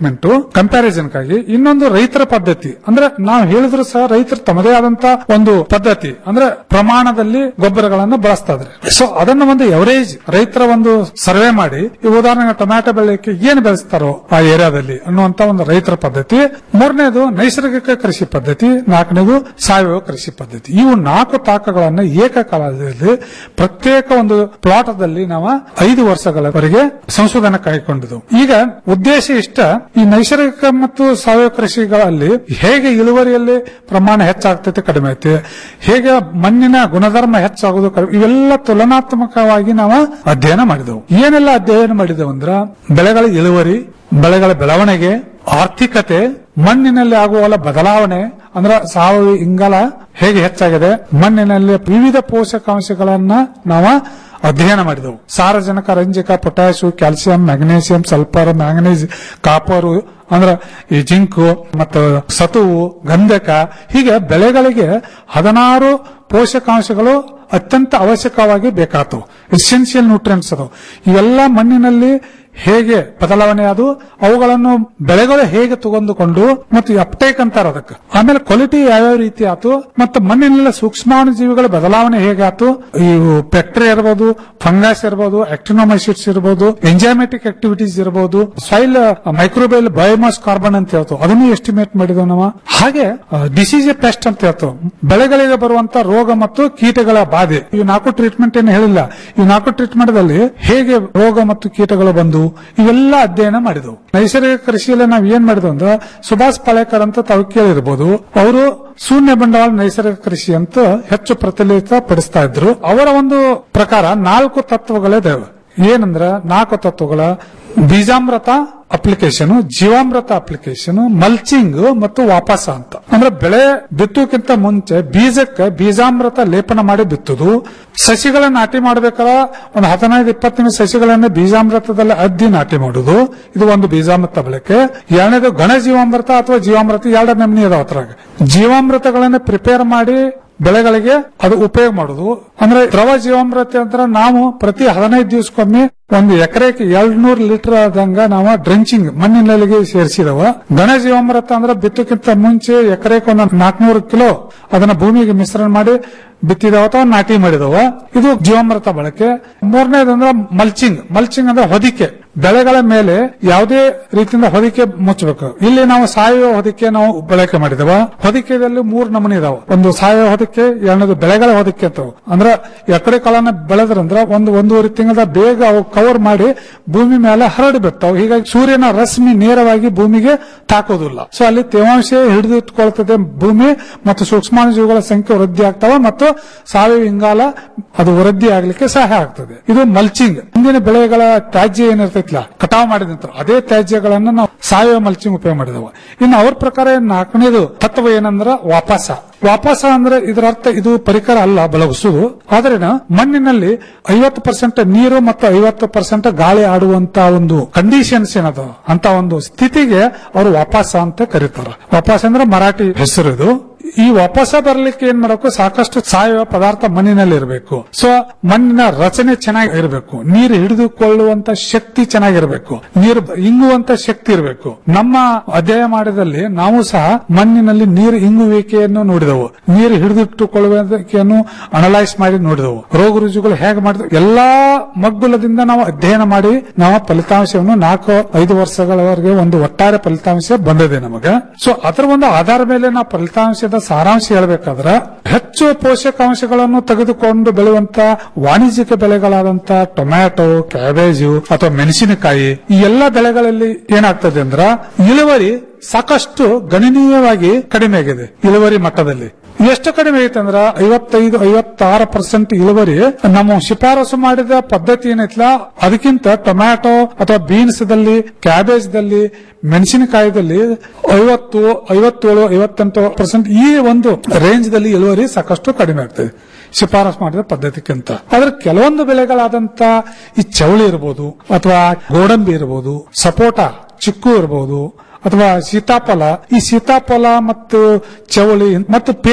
ಕಂಪ್ಯಾರಿಸನ್ಗಾಗಿ ಇನ್ನೊಂದು ರೈತರ ಪದ್ಧತಿ ಅಂದ್ರೆ ನಾವು ಹೇಳಿದ್ರು ಸಹ ರೈತರು ತಮ್ಮದೇ ಆದಂತ ಒಂದು ಪದ್ಧತಿ ಅಂದ್ರೆ ಪ್ರಮಾಣದಲ್ಲಿ ಗೊಬ್ಬರಗಳನ್ನು ಬಳಸ್ತಾ ಇದ್ರೆ ಸೊ ಅದನ್ನ ಒಂದು ಎವರೇಜ್ ರೈತರ ಒಂದು ಸರ್ವೆ ಮಾಡಿ ಈ ಉದಾಹರಣೆಗೆ ಟೊಮ್ಯಾಟೊ ಬೆಳೆಯಕ್ಕೆ ಏನು ಬೆಳೆಸ್ತಾರೋ ಆ ಏರಿಯಾದಲ್ಲಿ ಅನ್ನುವಂತ ಒಂದು ರೈತರ ಪದ್ಧತಿ ಮೂರನೇದು ನೈಸರ್ಗಿಕ ಕೃಷಿ ಪದ್ಧತಿ ನಾಲ್ಕನೇದು ಸಾವಯವ ಕೃಷಿ ಪದ್ಧತಿ ಇವು ನಾಲ್ಕು ತಾಕಗಳನ್ನ ಏಕಕಾಲದಲ್ಲಿ ಪ್ರತ್ಯೇಕ ಒಂದು ಪ್ಲಾಟದಲ್ಲಿ ನಾವು ಐದು ವರ್ಷಗಳವರೆಗೆ ಸಂಶೋಧನೆ ಕೈಗೊಂಡಿದ್ದು ಈಗ ಉದ್ದೇಶ ಇಷ್ಟ ಈ ನೈಸರ್ಗಿಕ ಮತ್ತು ಸಾವಯವ ಕೃಷಿಗಳಲ್ಲಿ ಹೇಗೆ ಇಳುವರಿಯಲ್ಲಿ ಪ್ರಮಾಣ ಹೆಚ್ಚಾಗ್ತೈತೆ ಕಡಿಮೆ ಐತೆ ಹೇಗೆ ಮಣ್ಣಿನ ಗುಣಧರ್ಮ ಹೆಚ್ಚಾಗೋದು ಕಡಿಮೆ ಇವೆಲ್ಲ ತುಲನಾತ್ಮಕವಾಗಿ ನಾವು ಅಧ್ಯಯನ ಮಾಡಿದೆವು ಏನೆಲ್ಲ ಅಧ್ಯಯನ ಮಾಡಿದೆವು ಅಂದ್ರ ಬೆಳೆಗಳ ಇಳುವರಿ ಬೆಳೆಗಳ ಬೆಳವಣಿಗೆ ಆರ್ಥಿಕತೆ ಮಣ್ಣಿನಲ್ಲಿ ಆಗುವ ಬದಲಾವಣೆ ಅಂದ್ರೆ ಸಾವಯವ ಇಂಗಾಲ ಹೇಗೆ ಹೆಚ್ಚಾಗಿದೆ ಮಣ್ಣಿನಲ್ಲಿ ವಿವಿಧ ಪೋಷಕಾಂಶಗಳನ್ನ ನಾವು ಅಧ್ಯಯನ ಮಾಡಿದೆವು ಸಾರಜನಕ ರಂಜಕ potash calcium magnesium sulphur manganese copper ಅಂದ್ರೆ ಈ ಜಿಂಕು ಮತ್ತು ಸತುವು ಗಂಧಕ ಹೀಗೆ ಬೆಳೆಗಳಿಗೆ ಹದಿನಾರು ಪೋಷಕಾಂಶಗಳು ಅತ್ಯಂತ ಅವಶ್ಯಕವಾಗಿ ಬೇಕಾತು ಎಸೆನ್ಷಿಯಲ್ ನ್ಯೂಟ್ರಿಯೆಂಟ್ಸ್ ಅದು ಇವೆಲ್ಲ ಮಣ್ಣಿನಲ್ಲಿ ಹೇಗೆ ಬದಲಾವಣೆ ಅದು ಅವುಗಳನ್ನು ಬೆಳೆಗಳು ಹೇಗೆ ತಗೊಂಡುಕೊಂಡು ಮತ್ತು ಅಪ್ಟೇಕ್ ಅಂತಾರ ಅದಕ್ಕೆ ಆಮೇಲೆ ಕ್ವಾಲಿಟಿ ಯಾವ್ಯಾವ ರೀತಿ ಆತು ಮತ್ತು ಮಣ್ಣಿನೆಲ್ಲ ಸೂಕ್ಷ್ಮಾಣು ಜೀವಿಗಳ ಬದಲಾವಣೆ ಹೇಗೆ ಆತು ಇವು ಬ್ಯಾಕ್ಟೀರಿಯಾ ಇರಬಹುದು ಫಂಗಸ್ ಇರಬಹುದು ಆಕ್ಟಿನೋಮೈಸಿಟ್ಸ್ ಇರಬಹುದು ಎಂಜಾಮೆಟಿಕ್ ಆಕ್ಟಿವಿಟೀಸ್ ಇರಬಹುದು ಸಾಯಿಲ್ ಮೈಕ್ರೋಬೈಲ್ ಬಯೋಮಾಸ್ ಕಾರ್ಬನ್ ಅಂತ ಹೇಳ್ತು ಅದನ್ನು ಎಸ್ಟಿಮೇಟ್ ಮಾಡಿದವು ನಾವು ಹಾಗೆ ಡಿಸೀಸ್ ಪೆಸ್ಟ್ ಅಂತ ಹೇಳ್ತು ಬೆಳೆಗಳಿಗೆ ಬರುವಂತ ರೋಗ ಮತ್ತು ಕೀಟಗಳ ಬಾಧೆ ಇವು ನಾಲ್ಕು ಟ್ರೀಟ್ಮೆಂಟ್ ಏನು ಹೇಳಿಲ್ಲ ಈ ನಾಲ್ಕು ಟ್ರೀಟ್ಮೆಂಟ್ ದಲ್ಲಿ ಹೇಗೆ ರೋಗ ಮತ್ತು ಕೀಟಗಳು ಬಂದು ಇವೆಲ್ಲ ಅಧ್ಯಯನ ಮಾಡಿದವು ನೈಸರ್ಗಿಕ ಕೃಷಿಯಲ್ಲಿ ನಾವು ಏನ್ ಮಾಡಿದ್ವು ಅಂದ್ರೆ ಸುಭಾಷ್ ಪಾಳೇಕರ್ ಅಂತ ತಾವು ಕೇಳಿರ್ಬೋದು ಅವರು ಶೂನ್ಯ ಬಂಡವಾಳ ನೈಸರ್ಗಿಕ ಕೃಷಿ ಅಂತ ಹೆಚ್ಚು ಪ್ರಚಲಿತ ಪಡಿಸ್ತಾ ಇದ್ರು ಅವರ ಒಂದು ಪ್ರಕಾರ ನಾಲ್ಕು ತತ್ವಗಳಿದಾವೆ ಏನಂದ್ರ ನಾಲ್ಕು ತತ್ವಗಳ Beejamrutha application Jeevamrutha application mulching ಮತ್ತು ವಾಪಸ ಅಂತ ಅಂದ್ರೆ ಬೆಳೆ ಬಿತ್ತುಕ್ಕಿಂತ ಮುಂಚೆ ಬೀಜಕ್ಕೆ ಬೀಜಾಮೃತ ಲೇಪನ ಮಾಡಿ ಬಿತ್ತುದು ಸಸಿಗಳ ನಾಟಿ ಮಾಡಬೇಕಾರ ಒಂದು ಹದಿನೈದು ಇಪ್ಪತ್ತು ನಿಮಿಷ ಸಸಿಗಳನ್ನ ಬೀಜಾಮೃತದಲ್ಲಿ ಅದ್ದಿ ನಾಟಿ ಮಾಡುದು ಇದು ಒಂದು ಬೀಜಾಮೃತ ಬಳಕೆ ಎರಡನೇದು ಘನ ಜೀವಾಮೃತ ಅಥವಾ ಜೀವಾಮೃತ ಎರಡು ನಮೂನಿ ಅದಾವ ಅದ್ರಾಗ ಜೀವಾಮೃತಗಳನ್ನ ಪ್ರಿಪೇರ್ ಮಾಡಿ ಬೆಳೆಗಳಿಗೆ ಅದು ಉಪಯೋಗ ಮಾಡುದು ಅಂದ್ರೆ ದ್ರವ ಜೀವಾಮೃತ ಅಂದ್ರೆ ನಾವು ಪ್ರತಿ ಹದಿನೈದು ದಿವಸಕ್ಕೊಮ್ಮೆ ಒಂದು ಎಕರೆಗೆ ಎರಡ್ನೂರು ಲೀಟರ್ ಆದಂಗ ನಾವು ಡ್ರೆಂಚಿಂಗ್ ಮಣ್ಣಿನಲ್ಲಿಗೆ ಸೇರಿಸಿದವ ಘನ ಜೀವಾಮೃತ ಅಂದ್ರೆ ಬಿತ್ತಕ್ಕಿಂತ ಮುಂಚೆ ಎಕರೆಗೆ ಒಂದು ನಾಲ್ಕನೂರು ಕಿಲೋ ಅದನ್ನ ಭೂಮಿಗೆ ಮಿಶ್ರಣ ಮಾಡಿ ಬಿತ್ತಿದವ ಅಥವಾ ನಾಟಿ ಮಾಡಿದವ ಇದು ಜೀವಾಮೃತ ಬಳಕೆ ಮೂರನೇದಂದ್ರೆ ಮಲ್ಚಿಂಗ್ ಮಲ್ಚಿಂಗ್ ಅಂದ್ರೆ ಹೊದಿಕೆ ಬೆಳೆಗಳ ಮೇಲೆ ಯಾವುದೇ ರೀತಿಯಿಂದ ಹೊದಿಕೆ ಮುಚ್ಚಬೇಕು ಇಲ್ಲಿ ನಾವು ಸಾವಯವ ಹೊದಿಕೆ ನಾವು ಬಳಕೆ ಮಾಡಿದವ ಹೊದಿಕೆಯಲ್ಲಿ ಮೂರು ನಮೂನಿ ಇದಾವ ಒಂದು ಸಾವಯವ ಹೊದಿಕೆ ಎರಡನೇದು ಬೆಳೆಗಳ ಹೊದಿಕೆ ಅಂತ ಅಂದ್ರೆ ಎಕರೆ ಕಾಳನ್ನ ಬೆಳೆದ್ರಂದ್ರ ಒಂದು ಒಂದೂವರೆ ತಿಂಗಳ ಬೇಗ ಅವು ಕವರ್ ಮಾಡಿ ಭೂಮಿ ಮೇಲೆ ಹರಡಿ ಬಿಡ್ತಾವ ಹೀಗಾಗಿ ಸೂರ್ಯನ ರಶ್ಮಿ ನೇರವಾಗಿ ಭೂಮಿಗೆ ತಾಕೋದಿಲ್ಲ ಸೊ ಅಲ್ಲಿ ತೇವಾಂಶ ಹಿಡಿದಿಟ್ಕೊಳ್ತದೆ ಭೂಮಿ ಮತ್ತು ಸೂಕ್ಷ್ಮಾಣುಜೀವಿಗಳ ಸಂಖ್ಯೆ ವೃದ್ಧಿ ಆಗ್ತಾವ ಮತ್ತು ಸಾವಯವ ಇಂಗಾಲ ಅದು ವೃದ್ಧಿ ಆಗ್ಲಿಕ್ಕೆ ಸಹಾಯ ಆಗ್ತದೆ ಇದು ಮಲ್ಚಿಂಗ್ ಹಿಂದಿನ ಬೆಳೆಗಳ ತ್ಯಾಜ್ಯ ಏನಿರ್ತೈತಿಲ್ಲ ಕಟಾವ್ ಮಾಡಿದ ನಂತರ ಅದೇ ತ್ಯಾಜ್ಯಗಳನ್ನ ನಾವು ಸಾವಯವ ಮಲ್ಚಿಂಗ್ ಉಪಯೋಗ ಮಾಡಿದವ ಇನ್ನು ಅವ್ರ ಪ್ರಕಾರ ನಾಲ್ಕನೇದು ತತ್ವ ಏನಂದ್ರ ವಾಪಸ ವಾಪಸ ಅಂದ್ರೆ ಇದರ ಅರ್ಥ ಇದು ಪರಿಕರ ಅಲ್ಲ ಬೆಳಗಿಸುವುದು ಆದ್ರೆ ಮಣ್ಣಿನಲ್ಲಿ ಐವತ್ತು ಪರ್ಸೆಂಟ್ ನೀರು ಮತ್ತು ಐವತ್ತು ಪರ್ಸೆಂಟ್ ಗಾಳಿ ಆಡುವಂತ ಒಂದು ಕಂಡೀಷನ್ಸ್ ಏನದ ಅಂತ ಒಂದು ಸ್ಥಿತಿಗೆ ಅವರು ವಾಪಸ ಅಂತ ಕರೀತಾರೆ ವಾಪಸ ಅಂದ್ರೆ ಮರಾಠಿ ಹೆಸರು ಇದು ಈ ವಾಪಸ ಬರ್ಲಿಕ್ಕೆ ಏನ್ ಮಾಡಬೇಕು ಸಾಕಷ್ಟು ಸಾವಯವ ಪದಾರ್ಥ ಮಣ್ಣಿನಲ್ಲಿ ಇರಬೇಕು ಸೊ ಮಣ್ಣಿನ ರಚನೆ ಚೆನ್ನಾಗಿ ಇರಬೇಕು ನೀರು ಹಿಡಿದುಕೊಳ್ಳುವಂತ ಶಕ್ತಿ ಚೆನ್ನಾಗಿರಬೇಕು ನೀರು ಇಂಗುವಂತ ಶಕ್ತಿ ಇರಬೇಕು ನಮ್ಮ ಅಧ್ಯಯನ ಮಾಡಿದಲ್ಲಿ ನಾವು ಸಹ ಮಣ್ಣಿನಲ್ಲಿ ನೀರು ಇಂಗುವಿಕೆಯನ್ನು ನೋಡಿದೆವು ನೀರು ಹಿಡಿದಿಟ್ಟುಕೊಳ್ಳುವಿಕೆಯನ್ನು ಅನಲೈಸ್ ಮಾಡಿ ನೋಡಿದೆವು ರೋಗ ರುಜುಗಳು ಹೇಗೆ ಮಾಡಿದವು ಎಲ್ಲಾ ಮಗ್ಗುಲದಿಂದ ನಾವು ಅಧ್ಯಯನ ಮಾಡಿ ನಾವು ಫಲಿತಾಂಶವನ್ನು ನಾಲ್ಕು ಐದು ವರ್ಷಗಳವರೆಗೆ ಒಂದು ಒಟ್ಟಾರೆ ಫಲಿತಾಂಶ ಬಂದಿದೆ ನಮಗೆ ಸೊ ಅದರ ಒಂದು ಆಧಾರ ಮೇಲೆ ನಾವು ಫಲಿತಾಂಶದ ಸಾರಾಂಶ ಹೇಳ್ಬೇಕಾದ್ರೆ ಹೆಚ್ಚು ಪೋಷಕಾಂಶಗಳನ್ನು ತೆಗೆದುಕೊಂಡು ಬೆಳೆಯುವಂತ ವಾಣಿಜ್ಯಿಕ ಬೆಳೆಗಳಾದಂತ ಟೊಮ್ಯಾಟೊ ಕ್ಯಾಬೇಜು ಅಥವಾ ಮೆಣಸಿನಕಾಯಿ ಈ ಎಲ್ಲಾ ಬೆಳೆಗಳಲ್ಲಿ ಏನಾಗ್ತದೆ ಅಂದ್ರ ಇಳುವರಿ ಸಾಕಷ್ಟು ಗಣನೀಯವಾಗಿ ಕಡಿಮೆ ಆಗಿದೆ ಇಳುವರಿ ಮಟ್ಟದಲ್ಲಿ ಎಷ್ಟು ಕಡಿಮೆ ಐತೆ ಅಂದ್ರ ಐವತ್ತೈದು ಐವತ್ತಾರು ಪರ್ಸೆಂಟ್ ಇಳುವರಿ ನಮ್ಮ ಶಿಫಾರಸು ಮಾಡಿದ ಪದ್ಧತಿ ಏನೈತಲ್ಲ ಅದಕ್ಕಿಂತ ಟೊಮ್ಯಾಟೊ ಅಥವಾ ಬೀನ್ಸ್ ದಲ್ಲಿ ಕ್ಯಾಬೇಜ್ ದಲ್ಲಿ ಮೆಣಸಿನಕಾಯದಲ್ಲಿ ಐವತ್ತು ಐವತ್ತೇಳು ಐವತ್ತೆಂಟು ಪರ್ಸೆಂಟ್ ಈ ಒಂದು ರೇಂಜ್ ದಲ್ಲಿ ಇಳುವರಿ ಸಾಕಷ್ಟು ಕಡಿಮೆ ಆಗ್ತದೆ ಶಿಫಾರಸು ಮಾಡಿದ ಪದ್ಧತಿಗಿಂತ ಆದ್ರೆ ಕೆಲವೊಂದು ಬೆಳೆಗಳಾದಂತ ಈ ಚವಳಿ ಇರಬಹುದು ಅಥವಾ ಗೋಡಂಬಿ ಇರಬಹುದು ಸಪೋಟ ಚಿಕ್ಕು ಇರಬಹುದು ಅಥವಾ ಸೀತಾಫಲ ಈ ಸೀತಾಫಲ ಮತ್ತು ಚವಳಿ ಮತ್ತು ಪೇರು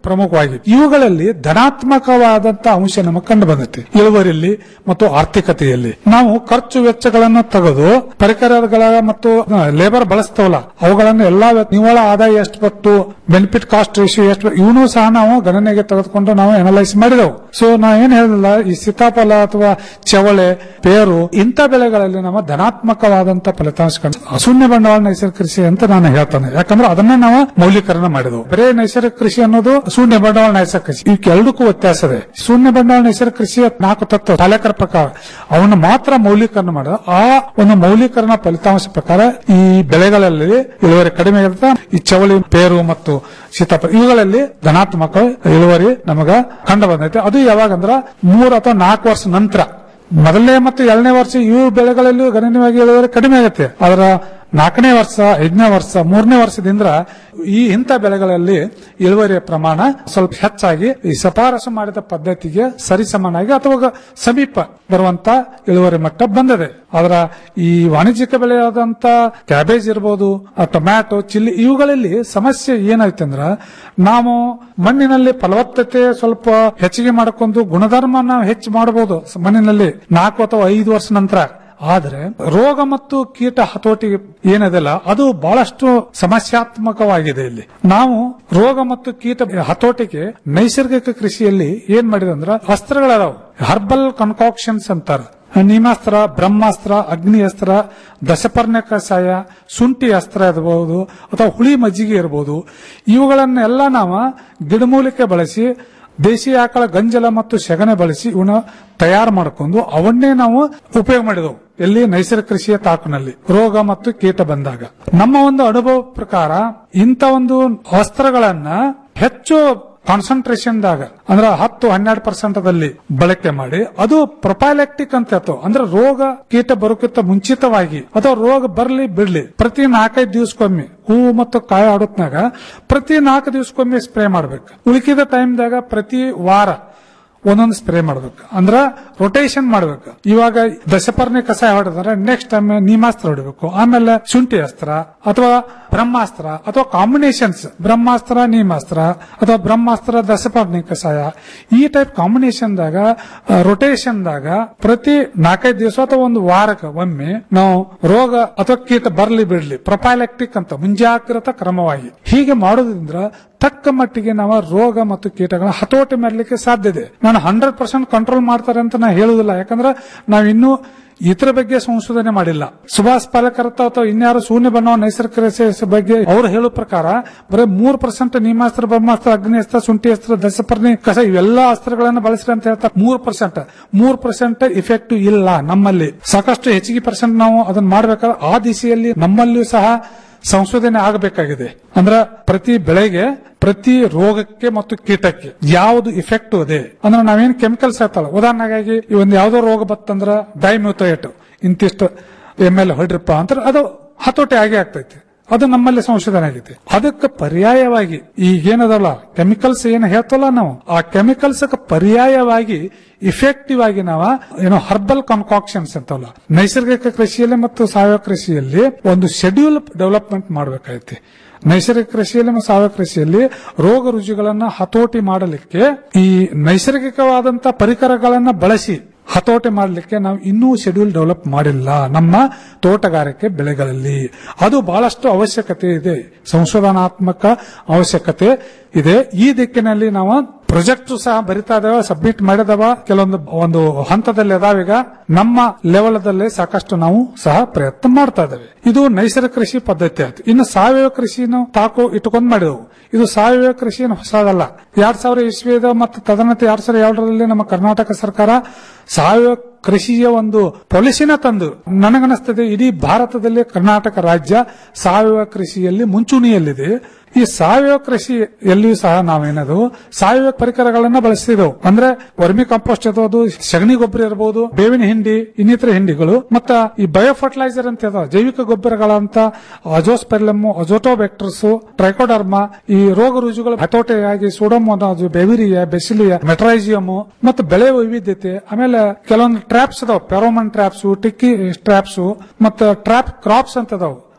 ಪ್ರಮುಖವಾಗಿ ಇವುಗಳಲ್ಲಿ ಧನಾತ್ಮಕವಾದಂತ ಅಂಶ ನಮಗೆ ಕಂಡು ಬಂದೈತಿ ಇಳುವರಿಯಲ್ಲಿ ಮತ್ತು ಆರ್ಥಿಕತೆಯಲ್ಲಿ ನಾವು ಖರ್ಚು ವೆಚ್ಚಗಳನ್ನು ತೆಗೆದು ಪರಿಕರಗಳ ಮತ್ತು ಲೇಬರ್ ಬಳಸ್ತವಲ್ಲ ಅವುಗಳನ್ನು ಎಲ್ಲಾ ವೆ- ನಿವ್ವಳ ಆದಾಯ ಎಷ್ಟು ಬತ್ತು ಬೆನಿಫಿಟ್ ಕಾಸ್ಟ್ ರೇಷಿಯೋ ಎಷ್ಟು ಇವನು ಸಹ ನಾವು ಗಣನೆಗೆ ತೆಗೆದುಕೊಂಡು ನಾವು ಅನಲೈಸ್ ಮಾಡಿದೆವು ಸೊ ನಾ ಏನ್ ಹೇಳಿಲ್ಲ ಈ ಸೀತಾಫಲ ಅಥವಾ ಚವಳೆ ಪೇರು ಇಂಥ ಬೆಳೆಗಳಲ್ಲಿ ನಮ್ಮ ಧನಾತ್ಮಕವಾದಂತ ಫಲಿತಾಂಶ ಕಂಡು ಶೂನ್ಯ ಬಂಡವಾಳ ನೈಸರ್ಗಿಕ ಕೃಷಿ ಅಂತ ನಾನು ಹೇಳ್ತಾನೆ ಯಾಕಂದ್ರೆ ಅದನ್ನೇ ನಾವು ಮೌಲ್ಯೀಕರಣ ಮಾಡಿದೆವು ಬರೇ ನೈಸರ್ಗಿಕ ಕೃಷಿ ಅನ್ನೋದು ಶೂನ್ಯ ಬಂಡವಾಳ ನೈಸರ್ಗಿಕ ಕೃಷಿ ಇವಕ್ಕೆರಡಕ್ಕೂ ವ್ಯತ್ಯಾಸ ಇದೆ ಶೂನ್ಯ ಬಂಡವಾಳ ನೈಸರ್ಗಿಕ ಕೃಷಿಯ ನಾಲ್ಕು ತತ್ವ ಪಾಲಕರ ಪ್ರಕಾರ ಅವನ್ನ ಮಾತ್ರ ಮೌಲ್ಯೀಕರಣ ಮಾಡಿದ ಆ ಒಂದು ಮೌಲ್ಯೀಕರಣ ಫಲಿತಾಂಶ ಪ್ರಕಾರ ಈ ಬೆಳೆಗಳಲ್ಲಿ ಇಳುವರಿ ಕಡಿಮೆ ಇರುತ್ತೆ ಈ ಚವಳಿ ಪೇರು ಮತ್ತು ಸೀತಾಫಲ ಇವುಗಳಲ್ಲಿ ಧನಾತ್ಮಕ ಇಳುವರಿ ನಮಗ ಕಂಡು ಬಂದೈತೆ ಅದು ಯಾವಾಗಂದ್ರ ಮೂರ್ ಅಥವಾ ನಾಲ್ಕು ವರ್ಷ ನಂತರ ಮೊದಲನೇ ಮತ್ತು ಎರಡನೇ ವರ್ಷ ಇವು ಬೆಳೆಗಳಲ್ಲೂ ಗಣನೀಯವಾಗಿ ಇಳುವರಿ ಕಡಿಮೆ ಆಗುತ್ತೆ ಅದರ ನಾಲ್ಕನೇ ವರ್ಷ ಐದನೇ ವರ್ಷ ಮೂರನೇ ವರ್ಷದಿಂದ ಈ ಇಂಥ ಬೆಳೆಗಳಲ್ಲಿ ಇಳುವರಿಯ ಪ್ರಮಾಣ ಸ್ವಲ್ಪ ಹೆಚ್ಚಾಗಿ ಈ ಶಿಫಾರಸು ಮಾಡಿದ ಪದ್ಧತಿಗೆ ಸರಿಸಮನಾಗಿ ಅಥವಾ ಸಮೀಪ ಬರುವಂತ ಇಳುವರಿ ಮಟ್ಟ ಬಂದಿದೆ ಅದರ ಈ ವಾಣಿಜ್ಯಿಕ ಬೆಳೆಯಾದಂತ ಕ್ಯಾಬೇಜ್ ಇರಬಹುದು ಟೊಮ್ಯಾಟೊ ಚಿಲ್ಲಿ ಇವುಗಳಲ್ಲಿ ಸಮಸ್ಯೆ ಏನಾಯ್ತು ಅಂದ್ರ ನಾವು ಮಣ್ಣಿನಲ್ಲಿ ಫಲವತ್ತತೆ ಸ್ವಲ್ಪ ಹೆಚ್ಚಿಗೆ ಮಾಡ್ಕೊಂಡು ಗುಣಧರ್ಮ ನಾವು ಹೆಚ್ಚು ಮಾಡಬಹುದು ಮಣ್ಣಿನಲ್ಲಿ ನಾಲ್ಕು ಅಥವಾ ಐದು ವರ್ಷ ನಂತರ ಆದ್ರೆ ರೋಗ ಮತ್ತು ಕೀಟ ಹತೋಟಿ ಏನಿದೆಲ್ಲ ಅದು ಬಹಳಷ್ಟು ಸಮಸ್ಯಾತ್ಮಕವಾಗಿದೆ ಇಲ್ಲಿ ನಾವು ರೋಗ ಮತ್ತು ಕೀಟ ಹತೋಟಿಗೆ ನೈಸರ್ಗಿಕ ಕೃಷಿಯಲ್ಲಿ ಏನ್ ಮಾಡಿದೆ ಅಂದ್ರೆ ಅಸ್ತ್ರಗಳದಾವು ಹರ್ಬಲ್ ಕನ್ಕಾಕ್ಷನ್ಸ್ ಅಂತಾರೆ ನೀಮಾಸ್ತ್ರ ಬ್ರಹ್ಮಾಸ್ತ್ರ ಅಗ್ನಿ ಅಸ್ತ್ರ ದಶಪರ್ಣ ಕಷಾಯ ಶುಂಠಿ ಅಸ್ತ್ರ ಇರಬಹುದು ಅಥವಾ ಹುಳಿ ಮಜ್ಜಿಗೆ ಇರಬಹುದು ಇವುಗಳನ್ನೆಲ್ಲ ನಾವು ಗಿಡಮೂಲಿಕೆ ಬಳಸಿ ದೇಶಿ ಆಕಳ ಗಂಜಲ ಮತ್ತು ಸೆಗಣೆ ಬಳಸಿ ಇವನ್ನ ತಯಾರು ಮಾಡಿಕೊಂಡು ಅವನ್ನೇ ನಾವು ಉಪಯೋಗ ಮಾಡಿದೆವು ಎಲ್ಲಿ ನೈಸರ್ಗಿಕ ಕೃಷಿಯ ತಾಕಿನಲ್ಲಿ ರೋಗ ಮತ್ತು ಕೀಟ ಬಂದಾಗ ನಮ್ಮ ಒಂದು ಅನುಭವ ಪ್ರಕಾರ ಇಂಥ ಒಂದು ವಸ್ತ್ರಗಳನ್ನ ಹೆಚ್ಚು ಕಾನ್ಸಂಟ್ರೇಷನ್ ದಾಗ ಅಂದ್ರೆ ಹತ್ತು ಹನ್ನೆರಡು ಪರ್ಸೆಂಟ್ ದಲ್ಲಿ ಬಳಕೆ ಮಾಡಿ ಅದು ಪ್ರೊಪೈಲೆಕ್ಟಿಕ್ ಅಂತ ಹೇಳ್ತಾವ ಅಂದ್ರೆ ರೋಗ ಕೀಟ ಬರೋಕ್ಕಿಂತ ಮುಂಚಿತವಾಗಿ ಅಥವಾ ರೋಗ ಬರ್ಲಿ ಬಿಡ್ಲಿ ಪ್ರತಿ ನಾಲ್ಕೈದು ದಿವಸಕ್ಕೊಮ್ಮೆ ಹೂವು ಮತ್ತು ಕಾಯಿ ಆಡೋತ್ನಾಗ ಪ್ರತಿ ನಾಲ್ಕು ದಿವಸಕ್ಕೊಮ್ಮೆ ಸ್ಪ್ರೇ ಮಾಡ್ಬೇಕು ಉಳಿಕಿದ ಟೈಮ್ದಾಗ ಪ್ರತಿ ವಾರ ಒಂದೊಂದು ಸ್ಪ್ರೇ ಮಾಡ್ಬೇಕು ಅಂದ್ರ ರೊಟೇಷನ್ ಮಾಡ್ಬೇಕು ಇವಾಗ ದಶಪರ್ಣಿ ಕಷಾಯ ಹೊಡೆದ್ರೆ ನೆಕ್ಸ್ಟ್ ಟೈಮ್ ನೀಮಾಸ್ತ್ರ ಹೊಡಿಬೇಕು ಆಮೇಲೆ ಶುಂಠಿ ಅಸ್ತ್ರ ಅಥವಾ ಬ್ರಹ್ಮಾಸ್ತ್ರ ಅಥವಾ ಕಾಂಬಿನೇಷನ್ಸ್ ಬ್ರಹ್ಮಾಸ್ತ್ರ ನೀಮಾಸ್ತ್ರ ಅಥವಾ ಬ್ರಹ್ಮಾಸ್ತ್ರ ದಶಪರ್ಣಿ ಕಷಾಯ ಈ ಟೈಪ್ ಕಾಂಬಿನೇಷನ್ ದಾಗ ರೊಟೇಷನ್ ದಾಗ ಪ್ರತಿ ನಾಲ್ಕೈದು ದಿವಸ ಅಥವಾ ಒಂದು ವಾರಕ್ಕೆ ಒಮ್ಮೆ ನಾವು ರೋಗ ಅಥವಾ ಕೀಟ ಬರ್ಲಿ ಬಿಡ್ಲಿ ಪ್ರೊಪೈಲೆಕ್ಟಿಕ್ ಅಂತ ಮುಂಜಾಗ್ರತ ಕ್ರಮವಾಗಿ ಹೀಗೆ ಮಾಡೋದ್ರಿಂದ ತಕ್ಕ ಮಟ್ಟಿಗೆ ನಾವು ರೋಗ ಮತ್ತು ಕೀಟಗಳ ಹತೋಟಿ ಮಾಡಲಿಕ್ಕೆ ಸಾಧ್ಯ ಇದೆ ನಾನು ಹಂಡ್ರೆಡ್ ಪರ್ಸೆಂಟ್ ಕಂಟ್ರೋಲ್ ಮಾಡ್ತಾರೆ ಅಂತ ನಾ ಹೇಳುದಿಲ್ಲ ಯಾಕಂದ್ರೆ ನಾವು ಇನ್ನೂ ಇತರ ಬಗ್ಗೆ ಸಂಶೋಧನೆ ಮಾಡಿಲ್ಲ ಸುಭಾಷ್ ಪಾಲಕರತ್ತ ಅಥವಾ ಇನ್ಯಾರು ಶೂನ್ಯ ಬಣ್ಣವ ನೈಸರ್ಗಿಕ ಕೃಷಿ ಬಗ್ಗೆ ಅವರು ಹೇಳೋ ಪ್ರಕಾರ ಬರೀ ಮೂರ್ ಪರ್ಸೆಂಟ್ ನೀಮಾಸ್ತ್ರ ಬ್ರಹ್ಮಾಸ್ತ್ರ ಅಗ್ನಿಸ್ತ್ರ ಶುಂಠಿ ಅಸ್ತ್ರ ದಶಪರ್ಣಿ ಕಸ ಇವೆಲ್ಲಾ ಅಸ್ತ್ರಗಳನ್ನ ಬಳಸ್ರಿ ಅಂತ ಹೇಳ್ತಾರೆ ಮೂರ್ ಪರ್ಸೆಂಟ್ ಮೂರ್ ಪರ್ಸೆಂಟ್ ಇಫೆಕ್ಟಿವ್ ಇಲ್ಲ ನಮ್ಮಲ್ಲಿ ಸಾಕಷ್ಟು ಹೆಚ್ಚಿಗೆ ಪರ್ಸೆಂಟ್ ನಾವು ಅದನ್ನ ಮಾಡ್ಬೇಕಾದ್ರೆ ಆ ದಿಶೆಯಲ್ಲಿ ನಮ್ಮಲ್ಲಿಯೂ ಸಹ ಸಂಶೋಧನೆ ಆಗಬೇಕಾಗಿದೆ ಅಂದ್ರೆ ಪ್ರತಿ ಬೆಳೆಗೆ ಪ್ರತಿ ರೋಗಕ್ಕೆ ಮತ್ತು ಕೀಟಕ್ಕೆ ಯಾವುದು ಇಫೆಕ್ಟ್ ಇದೆ ಅಂದ್ರೆ ನಾವೇನ್ ಕೆಮಿಕಲ್ಸ್ ಹೇಳ್ತಾಳ ಉದಾಹರಣೆಗಾಗಿ ಈ ಒಂದು ಯಾವ್ದೋ ರೋಗ ಬತ್ತಂದ್ರ ಡೈಮ್ಯೂಥೇಟ್ ಇಂತಿಷ್ಟು ಎಮ್ ಎಲ್ ಹೊಡ್ರಿಪ್ಪ ಅಂತ ಅದು ಹತೋಟಿ ಆಗೇ ಆಗ್ತೈತಿ ಅದು ನಮ್ಮಲ್ಲಿ ಸಂಶೋಧನೆ ಆಗೈತಿ ಅದಕ್ಕೆ ಪರ್ಯಾಯವಾಗಿ ಈಗೇನದಲ್ಲ ಕೆಮಿಕಲ್ಸ್ ಏನ್ ಹೇಳ್ತಲ್ಲ ನಾವು ಆ ಕೆಮಿಕಲ್ಸ್ ಪರ್ಯಾಯವಾಗಿ ಇಫೆಕ್ಟಿವ್ ಆಗಿ ನಾವು ಏನೋ ಹರ್ಬಲ್ ಕನ್ಕಾಕ್ಷನ್ಸ್ ಅಂತವಲ್ಲ ನೈಸರ್ಗಿಕ ಕೃಷಿಯಲ್ಲಿ ಮತ್ತು ಸಾವಯವ ಕೃಷಿಯಲ್ಲಿ ಒಂದು ಶೆಡ್ಯೂಲ್ ಡೆವಲಪ್ಮೆಂಟ್ ಮಾಡಬೇಕಾಯ್ತಿ ನೈಸರ್ಗಿಕ ಕೃಷಿಯಲ್ಲಿ ಮತ್ತು ಸಾವಯವ ಕೃಷಿಯಲ್ಲಿ ರೋಗ ರುಜಿಗಳನ್ನ ಹತೋಟಿ ಮಾಡಲಿಕ್ಕೆ ಈ ನೈಸರ್ಗಿಕವಾದಂತ ಪರಿಕರಗಳನ್ನ ಬಳಸಿ ಹತೋಟಿ ಮಾಡಲಿಕ್ಕೆ ನಾವು ಇನ್ನೂ ಶೆಡ್ಯೂಲ್ ಡೆವಲಪ್ ಮಾಡಿಲ್ಲ ನಮ್ಮ ತೋಟಗಾರಿಕೆ ಬೆಳೆಗಳಲ್ಲಿ ಅದು ಬಹಳಷ್ಟು ಅವಶ್ಯಕತೆ ಇದೆ ಸಂಶೋಧನಾತ್ಮಕ ಅವಶ್ಯಕತೆ ಇದೆ ಈ ದಿಕ್ಕಿನಲ್ಲಿ ನಾವು ಪ್ರಾಜೆಕ್ಟ್ ಸಹ ಬರಿತಾ ಇದಾವ ಸಬ್ಮಿಟ್ ಮಾಡಿದವ ಕೆಲವೊಂದು ಒಂದು ಹಂತದಲ್ಲಿ ಅದಾವೀಗ ನಮ್ಮ ಲೆವೆಲ್ದಲ್ಲಿ ಸಾಕಷ್ಟು ನಾವು ಸಹ ಪ್ರಯತ್ನ ಮಾಡ್ತಾ ಇದ್ದೇವೆ ಇದು ನೈಸರ್ಗಿಕ ಕೃಷಿ ಪದ್ಧತಿ ಆಯ್ತು ಇನ್ನು ಸಾವಯವ ಕೃಷಿನ ತಾಕು ಇಟ್ಕೊಂಡ್ ಮಾಡಿದೆವು ಇದು ಸಾವಯವ ಕೃಷಿ ಏನು ಹೊಸದಲ್ಲ ಎರಡ್ ಸಾವಿರ ಇಸ್ವಿದ ಮತ್ತು ತದನಂತರ ಎರಡ್ ಸಾವಿರದ ಎರಡರಲ್ಲಿ ನಮ್ಮ ಕರ್ನಾಟಕ ಸರ್ಕಾರ ಸಾವಯವ ಕೃಷಿಯ ಒಂದು ಪಾಲಿಸಿನ ತಂದು ನನಗನಿಸ್ತದೆ ಇಡೀ ಭಾರತದಲ್ಲಿ ಕರ್ನಾಟಕ ರಾಜ್ಯ ಸಾವಯವ ಕೃಷಿಯಲ್ಲಿ ಮುಂಚೂಣಿಯಲ್ಲಿದೆ ಈ ಸಾವಯವ ಕೃಷಿ ಎಲ್ಲಿಯೂ ಸಹ ನಾವೇನದು ಸಾವಯವ ಪರಿಕರಗಳನ್ನ ಬಳಸ್ತಿದ್ದೆವು ಅಂದ್ರೆ ವರ್ಮಿ ಕಾಂಪೋಸ್ಟ್ ಇರ್ಬೋದು ಸಗಣಿ ಗೊಬ್ಬರ ಇರಬಹುದು ಬೇವಿನ ಹಿಂಡಿ ಇನ್ನಿತರ ಹಿಂಡಿಗಳು ಮತ್ತ ಈ ಬಯೋ ಫರ್ಟಿಲೈಸರ್ ಅಂತ ಇದಾವೆ ಜೈವಿಕ ಗೊಬ್ಬರಗಳಂತ ಅಜೋಸ್ಪೆರ್ಲಮ್ ಅಜೋಟೋಬ್ಯಾಕ್ಟರ್ಸ್ ಟ್ರೈಕೋಡರ್ಮಾ ಈ ರೋಗ ರುಜುಗಳ ಹತೋಟಿಯಾಗಿ ಸೂಡೋಮೋನಾಜು ಬೆವಿರಿಯಾ ಬೆಸಿಲಿಯಾ ಮೆಟ್ರೈಜಿಯಮ್ ಮತ್ತು ಬೆಳೆ ವೈವಿಧ್ಯತೆ ಆಮೇಲೆ ಕೆಲವೊಂದು ಟ್ರಾಪ್ಸ್ ಅದಾವ ಪೆರೋಮನ್ ಟ್ರಾಪ್ಸ್ ಟಿಕ್ಕಿ ಟ್ರಾಪ್ಸ್ ಮತ್ತು ಟ್ರಾಪ್ ಕ್ರಾಪ್ಸ್ ಅಂತ ಅದಾವ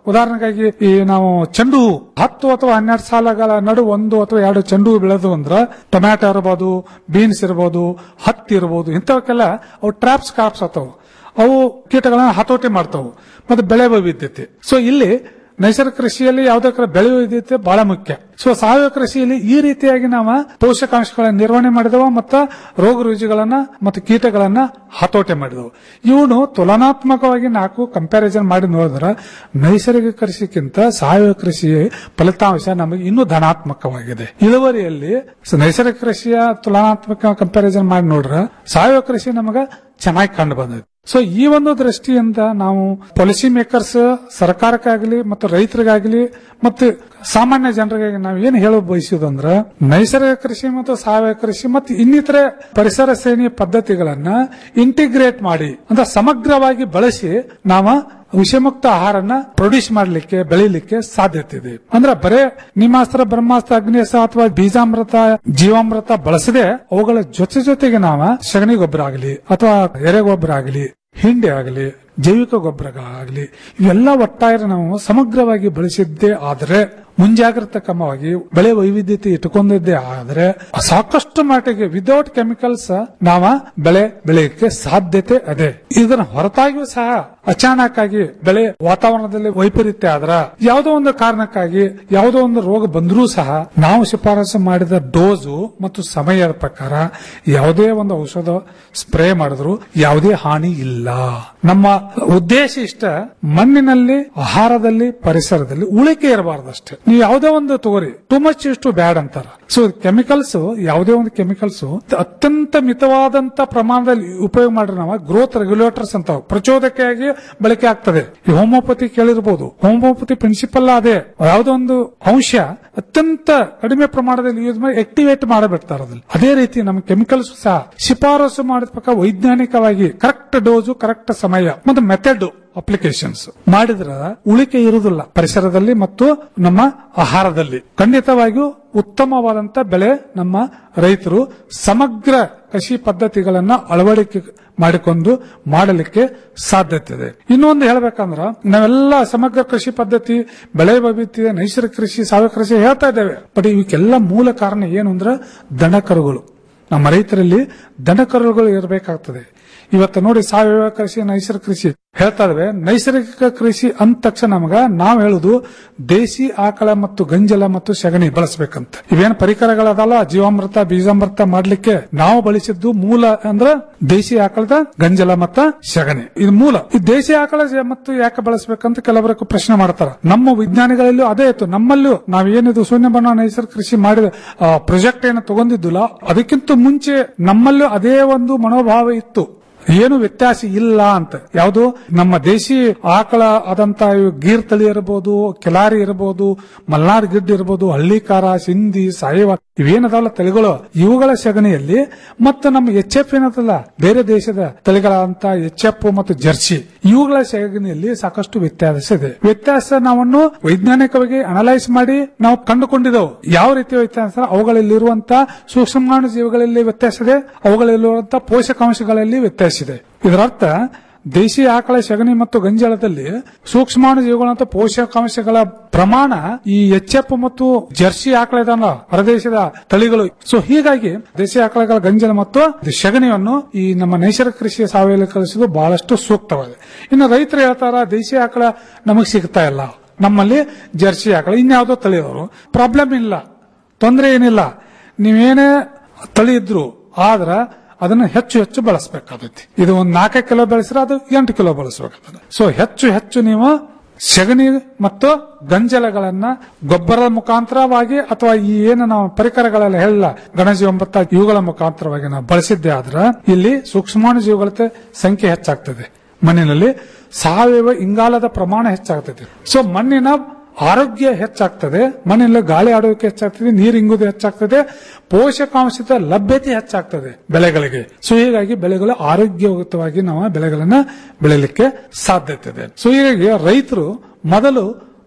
ಉದಾಹರಣೆಗಾಗಿ ಈ ನಾವು ಚೆಂಡು ಹೂ ಹತ್ತು ಅಥವಾ ಹನ್ನೆರಡು ಸಾಲಗಳ ನಡು ಒಂದು ಅಥವಾ ಎರಡು ಚೆಂಡು ಹೂ ಬೆಳೆದು ಅಂದ್ರ ಟೊಮ್ಯಾಟೊ ಇರಬಹುದು ಬೀನ್ಸ್ ಇರಬಹುದು ಹತ್ತಿ ಇರಬಹುದು ಇಂಥವಕ್ಕೆಲ್ಲ ಅವು ಟ್ರಾಪ್ಸ್ ಕಾಪ್ಸ್ ಆಗ್ತಾವ ಅವು ಕೀಟಗಳನ್ನ ಹತೋಟಿ ಮಾಡ್ತಾವು ಮತ್ತೆ ಬೆಳೆ ವೈವಿಧ್ಯತೆ ಸೊ ಇಲ್ಲಿ ನೈಸರ್ಗಿಕ ಕೃಷಿಯಲ್ಲಿ ಯಾವುದೇ ಕ- ಬೆಳೆ ವೈವಿಧ್ಯತೆ ಬಹಳ ಮುಖ್ಯ ಸೊ ಸಾವಯವ ಕೃಷಿಯಲ್ಲಿ ಈ ರೀತಿಯಾಗಿ ನಾವು ಪೋಷಕಾಂಶಗಳ ನಿರ್ವಹಣೆ ಮಾಡಿದವ ಮತ್ತು ರೋಗ ರುಜಿಗಳನ್ನ ಮತ್ತು ಕೀಟಗಳನ್ನ ಹತೋಟಿ ಮಾಡಿದವು ಇವನು ತುಲನಾತ್ಮಕವಾಗಿ ನಾಲ್ಕು ಕಂಪ್ಯಾರಿಸನ್ ಮಾಡಿ ನೋಡಿದ್ರೆ ನೈಸರ್ಗಿಕ ಕೃಷಿಗಿಂತ ಸಾವಯವ ಕೃಷಿ ಫಲಿತಾಂಶ ನಮಗೆ ಇನ್ನೂ ಧನಾತ್ಮಕವಾಗಿದೆ ಇಳುವರಿಯಲ್ಲಿ ಸ- ನೈಸರ್ಗಿಕ ಕೃಷಿಯ ತುಲನಾತ್ಮಕ ಕಂಪ್ಯಾರಿಸನ್ ಮಾಡಿ ನೋಡ್ರೆ ಸಾವಯವ ಕೃಷಿ ನಮಗ ಚೆನ್ನಾಗಿ ಕಂಡು ಬಂದಿದೆ ಸೊ ಈ ಒಂದು ದೃಷ್ಟಿಯಿಂದ ನಾವು ಪಾಲಿಸಿ ಮೇಕರ್ಸ್ ಸರ್ಕಾರಕ್ಕಾಗಲಿ ಮತ್ತು ರೈತರಿಗಾಗಲಿ ಮತ್ತು ಸಾಮಾನ್ಯ ಜನರಿಗಾಗಿ ನಾವು ಏನು ಹೇಳ ಬಯಸುವುದಂದ್ರ ನೈಸರ್ಗಿಕ ಕೃಷಿ ಮತ್ತು ಸಾವಯವ ಕೃಷಿ ಮತ್ತು ಇನ್ನಿತರೆ ಪರಿಸರ ಶ್ರೇಣಿ ಪದ್ಧತಿಗಳನ್ನ ಇಂಟಿಗ್ರೇಟ್ ಮಾಡಿ ಅಂದ್ರೆ ಸಮಗ್ರವಾಗಿ ಬಳಸಿ ನಾವು ವಿಷಮುಕ್ತ ಆಹಾರನ ಪ್ರೊಡ್ಯೂಸ್ ಮಾಡಲಿಕ್ಕೆ ಬೆಳಿಲಿಕ್ಕೆ ಸಾಧ್ಯತೆ ಇದೆ ಅಂದ್ರೆ ಬರೇ ನಿಮಾಸ್ತ್ರ ಬ್ರಹ್ಮಾಸ್ತ್ರ ಅಗ್ನಿಸ್ತ್ರ ಅಥವಾ ಬೀಜಾಮೃತ ಜೀವಾಮೃತ ಬಳಸದೆ ಅವುಗಳ ಜೊತೆ ಜೊತೆಗೆ ನಾವು ಸಗಣಿ ಗೊಬ್ಬರ ಆಗಲಿ ಅಥವಾ ಎರೆಗೊಬ್ಬರ ಆಗಲಿ ಹಿಂಡಿ ಆಗಲಿ ಜೈವಿಕ ಗೊಬ್ಬರಗಳಾಗಲಿ ಇವೆಲ್ಲ ಒಟ್ಟಾರೆ ನಾವು ಸಮಗ್ರವಾಗಿ ಬಳಸಿದ್ದೇ ಆದರೆ ಮುಂಜಾಗ್ರತಾ ಕ್ರಮವಾಗಿ ಬೆಳೆ ವೈವಿಧ್ಯತೆ ಇಟ್ಟುಕೊಂಡಿದ್ದೇ ಆದರೆ ಸಾಕಷ್ಟು ಮಟ್ಟಿಗೆ ವಿದೌಟ್ ಕೆಮಿಕಲ್ಸ್ ನಾವ ಬೆಳೆ ಬೆಳೆಯಕ್ಕೆ ಸಾಧ್ಯತೆ ಇದೆ ಇದರ ಹೊರತಾಗಿಯೂ ಸಹ ಅಚಾನಕ್ ಆಗಿ ಬೆಳೆ ವಾತಾವರಣದಲ್ಲಿ ವೈಪರೀತ್ಯ ಆದ್ರ ಯಾವುದೋ ಒಂದು ಕಾರಣಕ್ಕಾಗಿ ಯಾವುದೋ ಒಂದು ರೋಗ ಬಂದರೂ ಸಹ ನಾವು ಶಿಫಾರಸು ಮಾಡಿದ ಡೋಸು ಮತ್ತು ಸಮಯದ ಪ್ರಕಾರ ಯಾವುದೇ ಒಂದು ಔಷಧ ಸ್ಪ್ರೇ ಮಾಡಿದ್ರು ಯಾವುದೇ ಹಾನಿ ಇಲ್ಲ ನಮ್ಮ ಉದ್ದೇಶ ಇಷ್ಟ ಮಣ್ಣಿನಲ್ಲಿ ಆಹಾರದಲ್ಲಿ ಪರಿಸರದಲ್ಲಿ ಉಳಿಕೆ ಇರಬಾರ್ದಷ್ಟೇ ನೀವು ಯಾವುದೇ ಒಂದು ತಗೋರಿ ಟು ಮಚ್ ಇಷ್ಟು ಬ್ಯಾಡ್ ಅಂತಾರ ಸೊ ಕೆಮಿಕಲ್ಸ್ ಯಾವುದೇ ಒಂದು ಕೆಮಿಕಲ್ಸ್ ಅತ್ಯಂತ ಮಿತವಾದಂತ ಪ್ರಮಾಣದಲ್ಲಿ ಉಪಯೋಗ ಮಾಡ್ರೆ ನಾವು ಗ್ರೋತ್ ರೆಗ್ಯುಲೇಟರ್ಸ್ ಅಂತ ಪ್ರಚೋದಕೆಯಾಗಿ ಬಳಕೆ ಆಗ್ತದೆ ಈ ಹೋಮಿಯೋಪತಿ ಕೇಳಿರ್ಬೋದು ಹೋಮಿಯೋಪತಿ ಪ್ರಿನ್ಸಿಪಲ್ ಅದೇ ಯಾವುದೋ ಒಂದು ಅಂಶ ಅತ್ಯಂತ ಕಡಿಮೆ ಪ್ರಮಾಣದಲ್ಲಿ ಯೂಸ್ ಮಾಡಿ ಆಕ್ಟಿವೇಟ್ ಮಾಡಬಿಡ್ತಾರೆ ಅದ್ರಲ್ಲಿ ಅದೇ ರೀತಿ ನಮ್ಮ ಕೆಮಿಕಲ್ಸ್ ಸಹ ಶಿಫಾರಸು ಮಾಡಿದ ಪ್ರಕಾರ ವೈಜ್ಞಾನಿಕವಾಗಿ ಕರೆಕ್ಟ್ ಡೋಸು ಕರೆಕ್ಟ್ ಸಮಯ ಮತ್ತು ಮೆಥಡ್ ಅಪ್ಲಿಕೇಶನ್ಸ್ ಮಾಡಿದ್ರ ಉಳಿಕೆ ಇರುವುದಿಲ್ಲ ಪರಿಸರದಲ್ಲಿ ಮತ್ತು ನಮ್ಮ ಆಹಾರದಲ್ಲಿ ಖಂಡಿತವಾಗಿಯೂ ಉತ್ತಮವಾದಂತ ಬೆಳೆ ನಮ್ಮ ರೈತರು ಸಮಗ್ರ ಕೃಷಿ ಪದ್ಧತಿಗಳನ್ನ ಅಳವಡಿಕೆ ಮಾಡಿಕೊಂಡು ಮಾಡಲಿಕ್ಕೆ ಸಾಧ್ಯತೆ ಇದೆ ಇನ್ನೊಂದು ಹೇಳ್ಬೇಕಂದ್ರ ನಾವೆಲ್ಲ ಸಮಗ್ರ ಕೃಷಿ ಪದ್ಧತಿ ಬೆಳೆ ವೈವಿಧ್ಯ ನೈಸರ್ಗಿಕ ಕೃಷಿ ಸಾವಯವ ಕೃಷಿ ಹೇಳ್ತಾ ಇದ್ದೇವೆ ಬಟ್ ಇವಕ್ಕೆಲ್ಲ ಮೂಲ ಕಾರಣ ಏನು ಅಂದ್ರೆ ದನಕರುಗಳು ನಮ್ಮ ರೈತರಲ್ಲಿ ದನಕರುಗಳು ಇರಬೇಕಾಗ್ತದೆ ಇವತ್ತು ನೋಡಿ ಸಾವಯವ ಕೃಷಿ ನೈಸರ್ಗಿಕ ಕೃಷಿ ಹೇಳ್ತಾ ಇದಾವೆ ನೈಸರ್ಗಿಕ ಕೃಷಿ ಅಂದ ತಕ್ಷಣ ನಮಗ ನಾವ್ ಹೇಳುದು ದೇಸಿ ಆಕಳ ಮತ್ತು ಗಂಜಲ ಮತ್ತು ಸಗಣಿ ಬಳಸಬೇಕಂತ ಇವೇನ್ ಪರಿಕರಗಳದಲ್ಲ ಜೀವಾಮೃತ ಬೀಜಾಮೃತ ಮಾಡ್ಲಿಕ್ಕೆ ನಾವು ಬಳಸಿದ್ದು ಮೂಲ ಅಂದ್ರ ದೇಸಿ ಆಕಳದ ಗಂಜಲ ಮತ್ತ ಸಗಣಿ ಇದು ಮೂಲ ಈ ದೇಸಿ ಆಕಳ ಜ- ಮತ್ತು ಯಾಕೆ ಬಳಸಬೇಕಂತ ಕೆಲವರಿಗೆ ಪ್ರಶ್ನೆ ಮಾಡ್ತಾರ ನಮ್ಮ ವಿಜ್ಞಾನಿಗಳಲ್ಲೂ ಅದೇ ಇತ್ತು ನಮ್ಮಲ್ಲೂ ನಾವೇನಿದು ಶೂನ್ಯ ಬಣ್ಣ ನೈಸರ್ಗಿಕ ಕೃಷಿ ಮಾಡಿದ ಪ್ರಾಜೆಕ್ಟ್ ಏನು ತಗೊಂಡಿದ್ದಿಲ್ಲ ಅದಕ್ಕಿಂತ ಮುಂಚೆ ನಮ್ಮಲ್ಲೂ ಅದೇ ಒಂದು ಮನೋಭಾವ ಇತ್ತು ಏನು ವ್ಯತ್ಯಾಸ ಇಲ್ಲ ಅಂತ ಯಾವುದು ನಮ್ಮ ದೇಶಿ ಆಕಳ ಆದಂತ ಇವು ಗೀರ್ ತಳಿ ಇರಬಹುದು ಕೆಲಾರಿ ಇರಬಹುದು ಮಲ್ನಾಡ್ ಗಿಡ್ಡ ಇರಬಹುದು ಹಳ್ಳಿಕಾರ ಸಿಂಧಿ ಸಾಯಿವ ಇವೇನದಲ್ಲ ತಳಿಗಳು ಇವುಗಳ ಸಗಣಿಯಲ್ಲಿ ಮತ್ತು ನಮ್ಮ ಎಚ್ ಎಫ್ ಏನದಲ್ಲ ಬೇರೆ ದೇಶದ ತಳಿಗಳಂತ ಎಚ್ ಎಫ್ ಮತ್ತು ಜರ್ಸಿ ಇವುಗಳ ಸಗಣಿಯಲ್ಲಿ ಸಾಕಷ್ಟು ವ್ಯತ್ಯಾಸ ಇದೆ ವ್ಯತ್ಯಾಸ ನಾವನ್ನು ವೈಜ್ಞಾನಿಕವಾಗಿ ಅನಲೈಸ್ ಮಾಡಿ ನಾವು ಕಂಡುಕೊಂಡಿದ್ದೆವು ಯಾವ ರೀತಿ ವ್ಯತ್ಯಾಸ ಅವುಗಳಲ್ಲಿರುವಂತ ಸೂಕ್ಷ್ಮಾಣು ಜೀವಿಗಳಲ್ಲಿ ವ್ಯತ್ಯಾಸ ಇದೆ ಅವುಗಳಲ್ಲಿರುವಂತಹ ಪೋಷಕಾಂಶಗಳಲ್ಲಿ ವ್ಯತ್ಯಾಸ ಇದೆ ಇದರರ್ಥ ದೇಶಿ ಆಕಳ ಸಗಣಿ ಮತ್ತು ಗಂಜಲದಲ್ಲಿ ಸೂಕ್ಷ್ಮಾಣು ಜೀವಿಗಳಂತ ಪೋಷಕಾಂಶಗಳ ಪ್ರಮಾಣ ಈ ಎಚ್ ಎಫ್ ಮತ್ತು ಜರ್ಸಿ ಆಕಳ ಇದಲ್ಲ ಹೊರದೇಶದ ತಳಿಗಳು ಸೊ ಹೀಗಾಗಿ ದೇಶಿ ಆಕಳಗಳ ಗಂಜಲ ಮತ್ತು ಸಗಣಿಯನ್ನು ಈ ನಮ್ಮ ನೈಸರ್ಗಿಕ ಕೃಷಿ ಸಾವಯವ ಕಲಿಸೋದು ಬಹಳಷ್ಟು ಸೂಕ್ತವಾಗಿದೆ ಇನ್ನು ರೈತರು ಹೇಳ್ತಾರ ದೇಶಿ ಆಕಳ ನಮಗ್ ಸಿಗ್ತಾ ಇಲ್ಲ ನಮ್ಮಲ್ಲಿ ಜರ್ಸಿ ಆಕಳ ಇನ್ಯಾವುದೋ ತಳಿಯವರು ಪ್ರಾಬ್ಲಮ್ ಇಲ್ಲ ತೊಂದರೆ ಏನಿಲ್ಲ ನೀವೇನೇ ತಳಿ ಇದ್ರು ಆದ್ರ ಅದನ್ನ ಹೆಚ್ಚು ಹೆಚ್ಚು ಬಳಸಬೇಕಾದೈತಿ ಇದು ಒಂದು ನಾಲ್ಕು ಕಿಲೋ ಬೆಳೆಸಿದ್ರೆ ಅದು ಎಂಟು ಕಿಲೋ ಬಳಸಬೇಕಾಗ್ತದೆ ಸೊ ಹೆಚ್ಚು ಹೆಚ್ಚು ನೀವು ಸಗಣಿ ಮತ್ತು ಗಂಜಲಗಳನ್ನ ಗೊಬ್ಬರದ ಮುಖಾಂತರವಾಗಿ ಅಥವಾ ಈ ಏನು ನಾವು ಪರಿಕರಗಳೆಲ್ಲ ಹೇಳಿಲ್ಲ ಗಣಜೀವಂಬತ್ತ ಇವುಗಳ ಮುಖಾಂತರವಾಗಿ ನಾವು ಬಳಸಿದ್ದೆ ಆದ್ರೆ ಇಲ್ಲಿ ಸೂಕ್ಷ್ಮಾಣು ಜೀವಿಗಳ ಸಂಖ್ಯೆ ಹೆಚ್ಚಾಗ್ತದೆ ಮಣ್ಣಿನಲ್ಲಿ ಸಾವಯವ ಇಂಗಾಲದ ಪ್ರಮಾಣ ಹೆಚ್ಚಾಗ್ತದೆ ಸೊ ಮಣ್ಣಿನ ಆರೋಗ್ಯ ಹೆಚ್ಚಾಗ್ತದೆ ಮಣ್ಣಿನಲ್ಲಿ ಗಾಳಿ ಆಡೋಕೆ ಹೆಚ್ಚಾಗ್ತದೆ ನೀರು ಇಂಗುದು ಹೆಚ್ಚಾಗ್ತದೆ ಪೋಷಕಾಂಶದ ಲಭ್ಯತೆ ಹೆಚ್ಚಾಗ್ತದೆ ಬೆಳೆಗಳಿಗೆ ಸೊ ಹೀಗಾಗಿ ಬೆಳೆಗಳು ಆರೋಗ್ಯಯುತವಾಗಿ ನಾವು ಬೆಳೆಗಳನ್ನ ಬೆಳೆಯಲಿಕ್ಕೆ ಸಾಧ್ಯತೆ ಇದೆ ಸೊ ಹೀಗಾಗಿ ರೈತರು ಮೊದಲು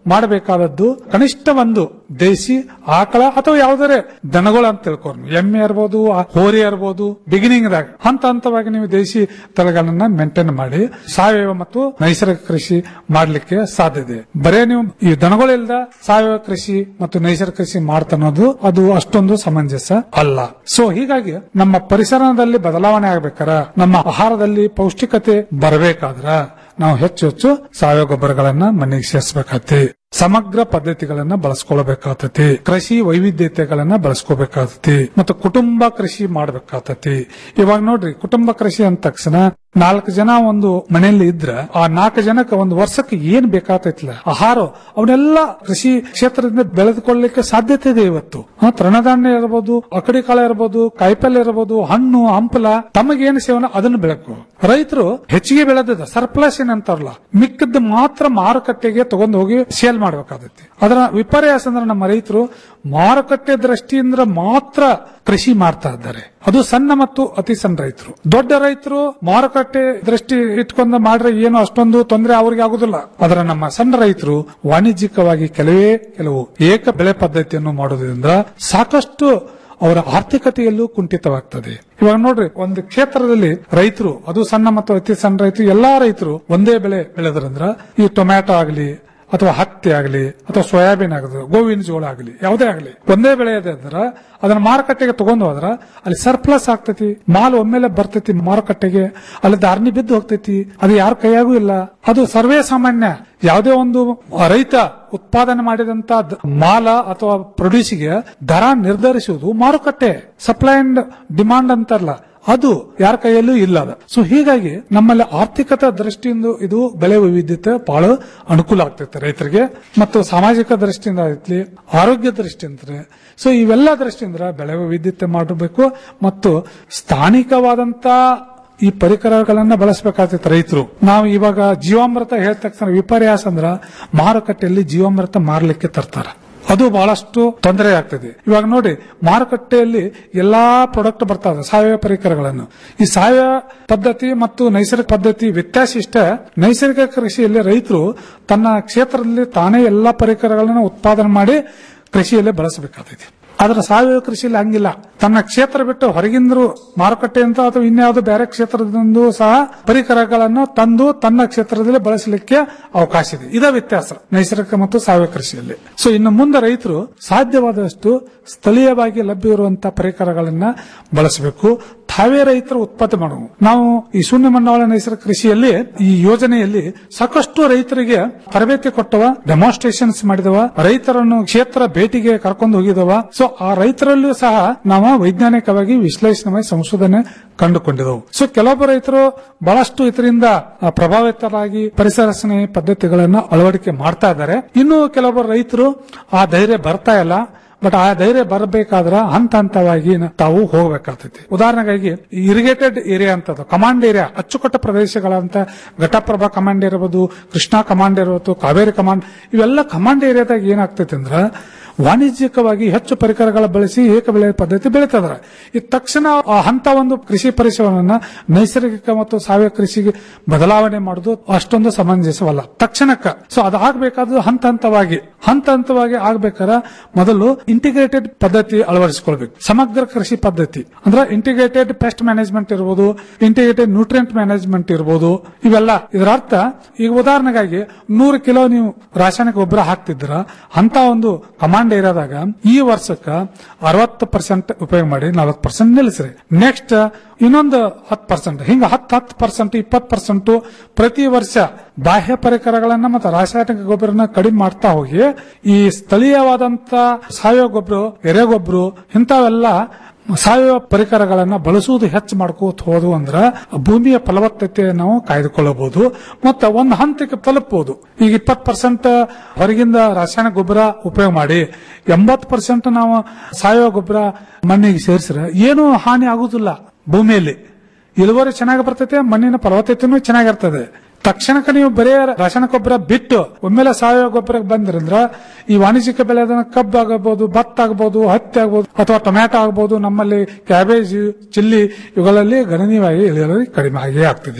ಮಾಡಬೇಕಾದದ್ದು ಕನಿಷ್ಠ ಒಂದು ದೇಸಿ ಆಕಳ ಅಥವಾ ಯಾವುದೇ ದನಗಳು ಅಂತ ತಿಳ್ಕೊಂಡು ಎಮ್ಮೆ ಇರ್ಬೋದು ಆ ಹೋರಿ ಇರ್ಬೋದು ಬಿಗಿನಿಂಗ್ ದಾಗ ಹಂತ ಹಂತವಾಗಿ ನೀವು ದೇಸಿ ತಳಿಗಳನ್ನ ಮೇಂಟೈನ್ ಮಾಡಿ ಸಾವಯವ ಮತ್ತು ನೈಸರ್ಗಿಕ ಕೃಷಿ ಮಾಡ್ಲಿಕ್ಕೆ ಸಾಧ್ಯ ಇದೆ ಬರೇ ನೀವು ಈ ದನಗಳಿಲ್ದ ಸಾವಯವ ಕೃಷಿ ಮತ್ತು ನೈಸರ್ಗಿಕ ಕೃಷಿ ಮಾಡ್ತನ್ನೋದು ಅದು ಅಷ್ಟೊಂದು ಸಮಂಜಸ ಅಲ್ಲ ಸೊ ಹೀಗಾಗಿ ನಮ್ಮ ಪರಿಸರದಲ್ಲಿ ಬದಲಾವಣೆ ಆಗ್ಬೇಕಾರ ನಮ್ಮ ಆಹಾರದಲ್ಲಿ ಪೌಷ್ಟಿಕತೆ ಬರಬೇಕಾದ್ರ ನಾವು ಹೆಚ್ಚು ಹೆಚ್ಚು ಸಾವಯವ ಗೊಬ್ಬರಗಳನ್ನ ಮನೆಗೆ ಸೇರಿಸಬೇಕಾಗ್ತಿ ಸಮಗ್ರ ಪದ್ಧತಿಗಳನ್ನ ಬಳಸ್ಕೊಳ್ಬೇಕಾಗ್ತತಿ ಕೃಷಿ ವೈವಿಧ್ಯತೆಗಳನ್ನ ಬಳಸ್ಕೋಬೇಕಾಗ್ತತಿ ಮತ್ತು ಕುಟುಂಬ ಕೃಷಿ ಮಾಡ್ಬೇಕಾಗ್ತತಿ ಇವಾಗ ನೋಡ್ರಿ ಕುಟುಂಬ ಕೃಷಿ ಅಂದ ತಕ್ಷಣ ನಾಲ್ಕು ಜನ ಒಂದು ಮನೆಯಲ್ಲಿ ಇದ್ರ ಆ ನಾಲ್ಕು ಜನಕ್ಕೆ ಒಂದು ವರ್ಷಕ್ಕೆ ಏನ್ ಬೇಕಾಗ್ತೈತಿಲ್ಲ ಆಹಾರ ಅವನ್ನೆಲ್ಲ ಕೃಷಿ ಕ್ಷೇತ್ರದಿಂದ ಬೆಳೆದುಕೊಳ್ಳಲಿಕ್ಕೆ ಸಾಧ್ಯತೆ ಇದೆ ಇವತ್ತು ಆ, ತೃಣಧಾನ್ಯ ಇರಬಹುದು ಅಕಡಿ ಕಾಳ ಇರಬಹುದು ಕಾಯಿಪಲ್ಯ ಇರಬಹುದು ಹಣ್ಣು ಹಂಪಲ ತಮಗೇನು ಸೇವನ ಅದನ್ನು ಬೆಳಕು ರೈತರು ಹೆಚ್ಚಿಗೆ ಬೆಳೆದ ಸರ್ಪ್ಲಸ್ ಏನಂತಾರಲ್ಲ ಮಿಕ್ಕದ್ದು ಮಾತ್ರ ಮಾರುಕಟ್ಟೆಗೆ ತಗೊಂಡು ಹೋಗಿ ಸೇಲ್ ಮಾಡಬೇಕಾಗುತ್ತೆ ಅದರ ವಿಪರ್ಯಾಸ ಅಂದ್ರೆ ನಮ್ಮ ರೈತರು ಮಾರುಕಟ್ಟೆ ದೃಷ್ಟಿಯಿಂದ ಮಾತ್ರ ಕೃಷಿ ಮಾಡ್ತಾ ಇದ್ದಾರೆ ಅದು ಸಣ್ಣ ಮತ್ತು ಅತಿ ಸಣ್ಣ ರೈತರು ದೊಡ್ಡ ರೈತರು ಮಾರುಕಟ್ಟೆ ದೃಷ್ಟಿ ಇಟ್ಕೊಂಡು ಮಾಡ್ರೆ ಏನು ಅಷ್ಟೊಂದು ತೊಂದರೆ ಅವ್ರಿಗೆ ಆಗುದಿಲ್ಲ ಅದರ ನಮ್ಮ ಸಣ್ಣ ರೈತರು ವಾಣಿಜ್ಯಿಕವಾಗಿ ಕೆಲವೇ ಕೆಲವು ಏಕ ಬೆಳೆ ಪದ್ಧತಿಯನ್ನು ಮಾಡೋದ್ರಿಂದ ಸಾಕಷ್ಟು ಅವರ ಆರ್ಥಿಕತೆಯಲ್ಲೂ ಕುಂಠಿತವಾಗ್ತದೆ ಇವಾಗ ನೋಡ್ರಿ ಒಂದು ಕ್ಷೇತ್ರದಲ್ಲಿ ರೈತರು ಅದು ಸಣ್ಣ ಮತ್ತು ಅತಿ ಸಣ್ಣ ರೈತರು ಎಲ್ಲಾ ರೈತರು ಒಂದೇ ಬೆಳೆ ಬೆಳೆದ್ರಂದ್ರ ಈ ಟೊಮ್ಯಾಟೊ ಆಗಲಿ ಅಥವಾ ಹತ್ತಿ ಆಗಲಿ ಅಥವಾ ಸೋಯಾಬೀನ್ ಆಗಲಿ ಗೋವಿನ ಜೋಳ ಆಗಲಿ ಯಾವುದೇ ಆಗಲಿ ಒಂದೇ ಬೆಳೆ ಇದೆ ಅಂದ್ರ ಅದನ್ನ ಮಾರುಕಟ್ಟೆಗೆ ತಗೊಂಡು ಹೋದ್ರ ಅಲ್ಲಿ ಸರ್ಪ್ಲಸ್ ಆಗ್ತೈತಿ ಮಾಲ್ ಒಮ್ಮೆಲೆ ಬರ್ತೈತಿ ಮಾರುಕಟ್ಟೆಗೆ ಅಲ್ಲಿ ದಾರ್ನಿ ಬಿದ್ದು ಹೋಗ್ತೈತಿ ಅದು ಯಾರ ಕೈಯಾಗೂ ಇಲ್ಲ ಅದು ಸರ್ವೇ ಸಾಮಾನ್ಯ ಯಾವುದೇ ಒಂದು ರೈತ ಉತ್ಪಾದನೆ ಮಾಡಿದಂತ ದ- ಮಾಲ ಅಥವಾ ಪ್ರೊಡ್ಯೂಸಿಗೆ ದರ ನಿರ್ಧರಿಸುವುದು ಮಾರುಕಟ್ಟೆ ಸಪ್ಲೈ ಅಂಡ್ ಡಿಮಾಂಡ್ ಅಂತಾರಲ್ಲ ಅದು ಯಾರ ಕೈಯಲ್ಲೂ ಇಲ್ಲ ಅದು ಸೊ ಹೀಗಾಗಿ ನಮ್ಮಲ್ಲಿ ಆರ್ಥಿಕತೆ ದೃಷ್ಟಿಯಿಂದ ಇದು ಬೆಳೆ ವೈವಿಧ್ಯತೆ ಬಹಳ ಅನುಕೂಲ ಆಗ್ತೈತೆ ರೈತರಿಗೆ ಮತ್ತು ಸಾಮಾಜಿಕ ದೃಷ್ಟಿಯಿಂದ ಆಗಲಿ ಆರೋಗ್ಯ ದೃಷ್ಟಿಯಿಂದ ಸೊ ಇವೆಲ್ಲ ದೃಷ್ಟಿಯಿಂದ ಬೆಳೆ ವೈವಿಧ್ಯತೆ ಮಾಡಬೇಕು ಮತ್ತು ಸ್ಥಾನಿಕವಾದಂತ ಈ ಪರಿಕರಗಳನ್ನ ಬಳಸಬೇಕಾಗ್ತೈತೆ ರೈತರು ನಾವು ಇವಾಗ ಜೀವಾಮೃತ ಹೇಳಿದ ತಕ್ಷಣ ವಿಪರ್ಯಾಸ ಅಂದ್ರ ಮಾರುಕಟ್ಟೆಯಲ್ಲಿ ಜೀವಾಮೃತ ಮಾರಲಿಕ್ಕೆ ತರ್ತಾರ ಅದು ಬಹಳಷ್ಟು ತೊಂದರೆ ಆಗ್ತದೆ ಇವಾಗ ನೋಡಿ ಮಾರುಕಟ್ಟೆಯಲ್ಲಿ ಎಲ್ಲಾ ಪ್ರಾಡಕ್ಟ್ ಬರ್ತಾ ಇದೆ ಸಾವಯವ ಪರಿಕರಗಳನ್ನು ಈ ಸಾವಯವ ಪದ್ಧತಿ ಮತ್ತು ನೈಸರ್ಗಿಕ ಪದ್ಧತಿ ವ್ಯತ್ಯಾಸ ಇಷ್ಟ ನೈಸರ್ಗಿಕ ಕೃಷಿಯಲ್ಲಿ ರೈತರು ತನ್ನ ಕ್ಷೇತ್ರದಲ್ಲಿ ತಾನೇ ಎಲ್ಲಾ ಪರಿಕರಗಳನ್ನು ಉತ್ಪಾದನೆ ಮಾಡಿ ಕೃಷಿಯಲ್ಲೇ ಬಳಸಬೇಕಾಗ್ತೈತಿ ಆದ್ರೆ ಸಾವಯವ ಕೃಷಿಯಲ್ಲಿ ಹಂಗಿಲ್ಲ ತನ್ನ ಕ್ಷೇತ್ರ ಬಿಟ್ಟು ಹೊರಗಿಂದ್ರು ಮಾರುಕಟ್ಟೆಯಿಂದ ಅಥವಾ ಇನ್ಯಾವುದೋ ಬೇರೆ ಕ್ಷೇತ್ರದಿಂದ ಸಹ ಪರಿಕರಗಳನ್ನು ತಂದು ತನ್ನ ಕ್ಷೇತ್ರದಲ್ಲಿ ಬಳಸಲಿಕ್ಕೆ ಅವಕಾಶ ಇದೆ ಇದೇ ವ್ಯತ್ಯಾಸ ನೈಸರ್ಗಿಕ ಮತ್ತು ಸಾವಯವ ಕೃಷಿಯಲ್ಲಿ ಸೊ ಇನ್ನು ಮುಂದೆ ರೈತರು ಸಾಧ್ಯವಾದಷ್ಟು ಸ್ಥಳೀಯವಾಗಿ ಲಭ್ಯ ಇರುವಂತಹ ಪರಿಕರಗಳನ್ನ ಬಳಸಬೇಕು ತಾವೇ ರೈತರು ಉತ್ಪತ್ತಿ ಮಾಡುವು ನಾವು ಈ ಶೂನ್ಯ ಮಣ್ಣಾಳ ನೈಸರ್ಗಿಕ ಕೃಷಿಯಲ್ಲಿ ಈ ಯೋಜನೆಯಲ್ಲಿ ಸಾಕಷ್ಟು ರೈತರಿಗೆ ತರಬೇತಿ ಕೊಟ್ಟವ ಡೆಮಾನ್ಸ್ಟ್ರೇಷನ್ಸ್ ಮಾಡಿದವ ರೈತರನ್ನು ಕ್ಷೇತ್ರ ಭೇಟಿಗೆ ಕರ್ಕೊಂಡು ಹೋಗಿದವ ಸೊ ಆ ರೈತರಲ್ಲೂ ಸಹ ನಾವು ವೈಜ್ಞಾನಿಕವಾಗಿ ವಿಶ್ಲೇಷಣೆ ಮಾಡಿ ಸಂಶೋಧನೆ ಕಂಡುಕೊಂಡಿದವು ಸೊ ಕೆಲವೊಬ್ಬ ರೈತರು ಬಹಳಷ್ಟು ಇದರಿಂದ ಆ, ಪ್ರಭಾವಿತರಾಗಿ ಪರಿಸರ ಸ್ನೇಹಿ ಪದ್ಧತಿಗಳನ್ನು ಅಳವಡಿಕೆ ಮಾಡ್ತಾ ಇದ್ದಾರೆ ಇನ್ನು ಕೆಲವೊಬ್ಬರು ರೈತರು ಆ ಧೈರ್ಯ ಬರ್ತಾ ಇಲ್ಲ ಬಟ್ ಆ ಧೈರ್ಯ ಬರಬೇಕಾದ್ರ ಹಂತ ಹಂತವಾಗಿ ನ- ತಾವು ಹೋಗಬೇಕಾಗ್ತೈತಿ ಉದಾಹರಣೆಗಾಗಿ ಇರಿಗೇಟೆಡ್ ಏರಿಯಾ ಅಂತದ್ದು ಕಮಾಂಡ್ ಏರಿಯಾ ಅಚ್ಚುಕಟ್ಟ ಪ್ರದೇಶಗಳಂತ ಘಟಪ್ರಭಾ ಕಮಾಂಡ್ ಇರಬಹುದು ಕೃಷ್ಣಾ ಕಮಾಂಡ್ ಇರಬಹುದು ಕಾವೇರಿ ಕಮಾಂಡ್ ಇವೆಲ್ಲ ಕಮಾಂಡ್ ಏರಿಯಾದಾಗ ಏನಾಗ್ತೈತಿ ಅಂದ್ರ ವಾಣಿಜ್ಯಿಕವಾಗಿ ಹೆಚ್ಚು ಪರಿಕರಗಳ ಬಳಸಿ ಏಕ ಬೆಳೆ ಪದ್ಧತಿ ಬೆಳೀತದ್ರ ಈ ತಕ್ಷಣ ಆ ಹಂತ ಒಂದು ಕೃಷಿ ಪರಿಸರವನ್ನ ನೈಸರ್ಗಿಕ ಮತ್ತು ಸಾವಯವ ಕೃಷಿಗೆ ಬದಲಾವಣೆ ಮಾಡುವುದು ಅಷ್ಟೊಂದು ಸಮಂಜಸವಲ್ಲ ತಕ್ಷಣಕ್ಕ ಸೊ ಅದಾಗಬೇಕಾದ್ರು ಹಂತ ಹಂತವಾಗಿ ಹಂತ ಹಂತವಾಗಿ ಆಗ್ಬೇಕಾರ ಮೊದಲು ಇಂಟಿಗ್ರೇಟೆಡ್ ಪದ್ಧತಿ ಅಳವಡಿಸಿಕೊಳ್ಬೇಕು ಸಮಗ್ರ ಕೃಷಿ ಪದ್ಧತಿ ಅಂದ್ರೆ ಇಂಟಿಗ್ರೇಟೆಡ್ ಪೆಸ್ಟ್ ಮ್ಯಾನೇಜ್ಮೆಂಟ್ ಇರಬಹುದು ಇಂಟಿಗ್ರೇಟೆಡ್ ನ್ಯೂಟ್ರಿಯೆಂಟ್ ಮ್ಯಾನೇಜ್ಮೆಂಟ್ ಇರಬಹುದು ಇವೆಲ್ಲ ಇದರ ಅರ್ಥ ಈಗ ಉದಾಹರಣೆಗಾಗಿ ನೂರು ಕಿಲೋ ನೀವು ರಾಸಾಯನಿಕ ಗೊಬ್ಬರ ಹಾಕ್ತಿದ್ರ ಅಂತ ಒಂದು ಕಮಾಂಡ್ ಏರಿಯಾದಾಗ ಈ ವರ್ಷಕ್ಕ ಅರವತ್ತು ಪರ್ಸೆಂಟ್ ಉಪಯೋಗ ಮಾಡಿ ನಲವತ್ತು ಪರ್ಸೆಂಟ್ ನಿಲ್ಲಿಸ್ರಿ ನೆಕ್ಸ್ಟ್ ಇನ್ನೊಂದು ಹತ್ತು ಪರ್ಸೆಂಟ್ ಹಿಂಗ ಹತ್ತು ಹತ್ತು ಪರ್ಸೆಂಟ್ ಇಪ್ಪತ್ತು ಪರ್ಸೆಂಟ್ ಪ್ರತಿ ವರ್ಷ ಬಾಹ್ಯ ಪರಿಕರಗಳನ್ನ ಮತ್ತು ರಾಸಾಯನಿಕ ಗೊಬ್ಬರನ ಕಡಿಮೆ ಮಾಡ್ತಾ ಹೋಗಿ ಈ ಸ್ಥಳೀಯವಾದಂತ ಸಾವಯವ ಗೊಬ್ಬರ ಎರೆಗೊಬ್ಬರು ಇಂಥವೆಲ್ಲ ಸಾವಯವ ಪರಿಕರಗಳನ್ನ ಬಳಸುವುದು ಹೆಚ್ಚು ಮಾಡ್ಕೋತ ಹೋದು ಅಂದ್ರ ಭೂಮಿಯ ಫಲವತ್ತತೆ ನಾವು ಕಾಯ್ದುಕೊಳ್ಳಬಹುದು ಮತ್ತು ಒಂದು ಹಂತಕ್ಕೆ ತಲುಪಬಹುದು ಈಗ ಇಪ್ಪತ್ತು ಪರ್ಸೆಂಟ್ ಹೊರಗಿಂದ ರಾಸಾಯನಿಕ ಗೊಬ್ಬರ ಉಪಯೋಗ ಮಾಡಿ ಎಂಬತ್ತು ಪರ್ಸೆಂಟ್ ನಾವು ಸಾವಯವ ಗೊಬ್ಬರ ಮಣ್ಣಿಗೆ ಸೇರಿಸಿದ್ರೆ ಏನೂ ಹಾನಿ ಆಗುದಿಲ್ಲ ಭೂಮಿಯಲ್ಲಿ ಇಳುವರಿ ಚೆನ್ನಾಗಿ ಬರ್ತೈತೆ ಮಣ್ಣಿನ ಫಲವತ್ತತೆನೂ ಚೆನ್ನಾಗಿರ್ತದೆ ತಕ್ಷಣಕ್ಕೆ ನೀವು ಬರೇ ರಾಸಾಯನಿಕ ಗೊಬ್ಬರ ಬಿಟ್ಟು ಒಮ್ಮೆಲೆ ಸಾವಯವ ಗೊಬ್ಬರಕ್ಕೆ ಬಂದ್ರಂದ್ರ ಈ ವಾಣಿಜ್ಯಿಕ ಬೆಳೆ ಕಬ್ಬು ಆಗಬಹುದು ಭತ್ತ ಆಗಬಹುದು ಹತ್ತಿ ಆಗಬಹುದು ಅಥವಾ ಟೊಮ್ಯಾಟೊ ಆಗಬಹುದು ನಮ್ಮಲ್ಲಿ ಕ್ಯಾಬೇಜ್ ಚಿಲ್ಲಿ ಇವುಗಳಲ್ಲಿ ಗಣನೀಯವಾಗಿ ಇಳುವರಿ ಕಡಿಮೆ ಆಗೇ ಆಗ್ತಿದೆ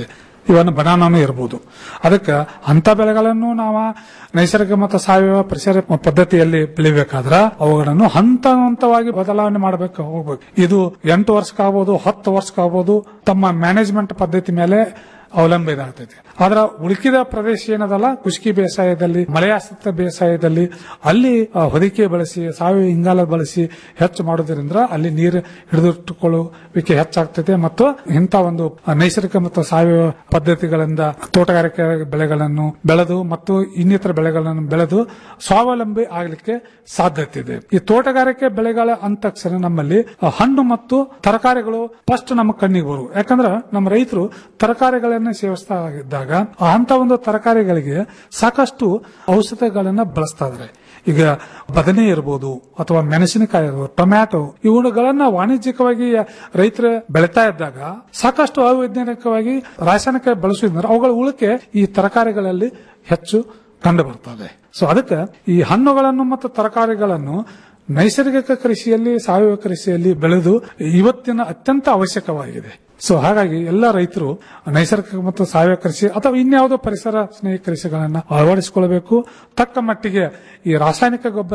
ಇವನ್ ಬನಾನಾನು ಇರಬಹುದು ಅದಕ್ಕೆ ಅಂತ ಬೆಳೆಗಳನ್ನು ನಾವು ನೈಸರ್ಗಿಕ ಮತ್ತು ಸಾವಯವ ಪರಿಸರ ಪದ್ಧತಿಯಲ್ಲಿ ಬೆಳಿಬೇಕಾದ್ರ ಅವುಗಳನ್ನು ಹಂತ ಹಂತವಾಗಿ ಬದಲಾವಣೆ ಮಾಡಬೇಕು ಹೋಗ್ಬೇಕು ಇದು ಎಂಟು ವರ್ಷಕ್ಕಾಗ್ಬೋದು ಹತ್ತು ವರ್ಷಕ್ಕಾಗ್ಬೋದು ತಮ್ಮ ಮ್ಯಾನೇಜ್ಮೆಂಟ್ ಪದ್ಧತಿ ಮೇಲೆ ಅವಲಂಬಿತ ಆಗ್ತೈತಿ ಆದ್ರ ಉಳುಕಿದ ಪ್ರದೇಶ ಏನದಲ್ಲ ಕುಷ್ಕಿ ಬೇಸಾಯದಲ್ಲಿ ಮಳೆಯಾಶ್ರಿತ ಬೇಸಾಯದಲ್ಲಿ ಅಲ್ಲಿ ಆ, ಹೊದಿಕೆ ಬಳಸಿ ಸಾವಯವ ಇಂಗಾಲ ಬಳಸಿ ಹೆಚ್ಚು ಮಾಡೋದ್ರಿಂದ ಅಲ್ಲಿ ನೀರು ಹಿಡಿದಿಟ್ಟುಕೊಳ್ಳುವಿಕೆ ಹೆಚ್ಚಾಗ್ತದೆ ಮತ್ತು ಇಂಥ ಒಂದು ನೈಸರ್ಗಿಕ ಮತ್ತು ಸಾವಯವ ಪದ್ಧತಿಗಳಿಂದ ತೋಟಗಾರಿಕೆ ಬೆಳೆಗಳನ್ನು ಬೆಳೆದು ಮತ್ತು ಇನ್ನಿತರ ಬೆಳೆಗಳನ್ನು ಬೆಳೆದು ಸ್ವಾವಲಂಬಿ ಆಗಲಿಕ್ಕೆ ಸಾಧ್ಯತೆ ಇದೆ ಈ ತೋಟಗಾರಿಕೆ ಬೆಳೆಗಳ ಅಂದ ತಕ್ಷಣ ನಮ್ಮಲ್ಲಿ ಆ, ಹಣ್ಣು ಮತ್ತು ತರಕಾರಿಗಳು ಫಸ್ಟ್ ನಮ್ಮ ಕಣ್ಣಿಗೆ ಬರು ಯಾಕಂದ್ರೆ ನಮ್ಮ ರೈತರು ತರಕಾರಿಗಳನ್ನ ಸೇವಿಸ್ತಾ ಇದ್ದಾಗ ಆ ಅಂತ ಒಂದು ತರಕಾರಿಗಳಿಗೆ ಸಾಕಷ್ಟು ಔಷಧಗಳನ್ನ ಬಳಸ್ತಾ ಇದ್ದಾರೆ ಈಗ ಬದನೆ ಇರಬಹುದು ಅಥವಾ ಮೆಣಸಿನಕಾಯಿ ಇರ್ಬೋದು ಟೊಮ್ಯಾಟೊ ಇವುಗಳನ್ನ ವಾಣಿಜ್ಯಿಕವಾಗಿ ರೈತರು ಬೆಳೀತಾ ಇದ್ದಾಗ ಸಾಕಷ್ಟು ಅವೈಜ್ಞಾನಿಕವಾಗಿ ರಾಸಾಯನಿಕ ಬಳಸುವುದರಿಂದ ಅವುಗಳ ಉಳಿಕೆ ಈ ತರಕಾರಿಗಳಲ್ಲಿ ಹೆಚ್ಚು ಕಂಡು ಬರ್ತದೆ ಸೊ ಅದಕ್ಕೆ ಈ ಹಣ್ಣುಗಳನ್ನು ಮತ್ತು ತರಕಾರಿಗಳನ್ನು ನೈಸರ್ಗಿಕ ಕೃಷಿಯಲ್ಲಿ ಸಾವಯವ ಕೃಷಿಯಲ್ಲಿ ಬೆಳೆದು ಇವತ್ತಿನ ಅತ್ಯಂತ ಅವಶ್ಯಕವಾಗಿದೆ ಸೊ ಹಾಗಾಗಿ ಎಲ್ಲ ರೈತರು ನೈಸರ್ಗಿಕ ಮತ್ತು ಸಾವಯವ ಕೃಷಿ ಅಥವಾ ಇನ್ಯಾವುದೋ ಪರಿಸರ ಸ್ನೇಹಿ ಕೃಷಿಗಳನ್ನ ಅಳವಡಿಸಿಕೊಳ್ಳಬೇಕು ತಕ್ಕ ಮಟ್ಟಿಗೆ ಈ ರಾಸಾಯನಿಕ ಗೊಬ್ಬರ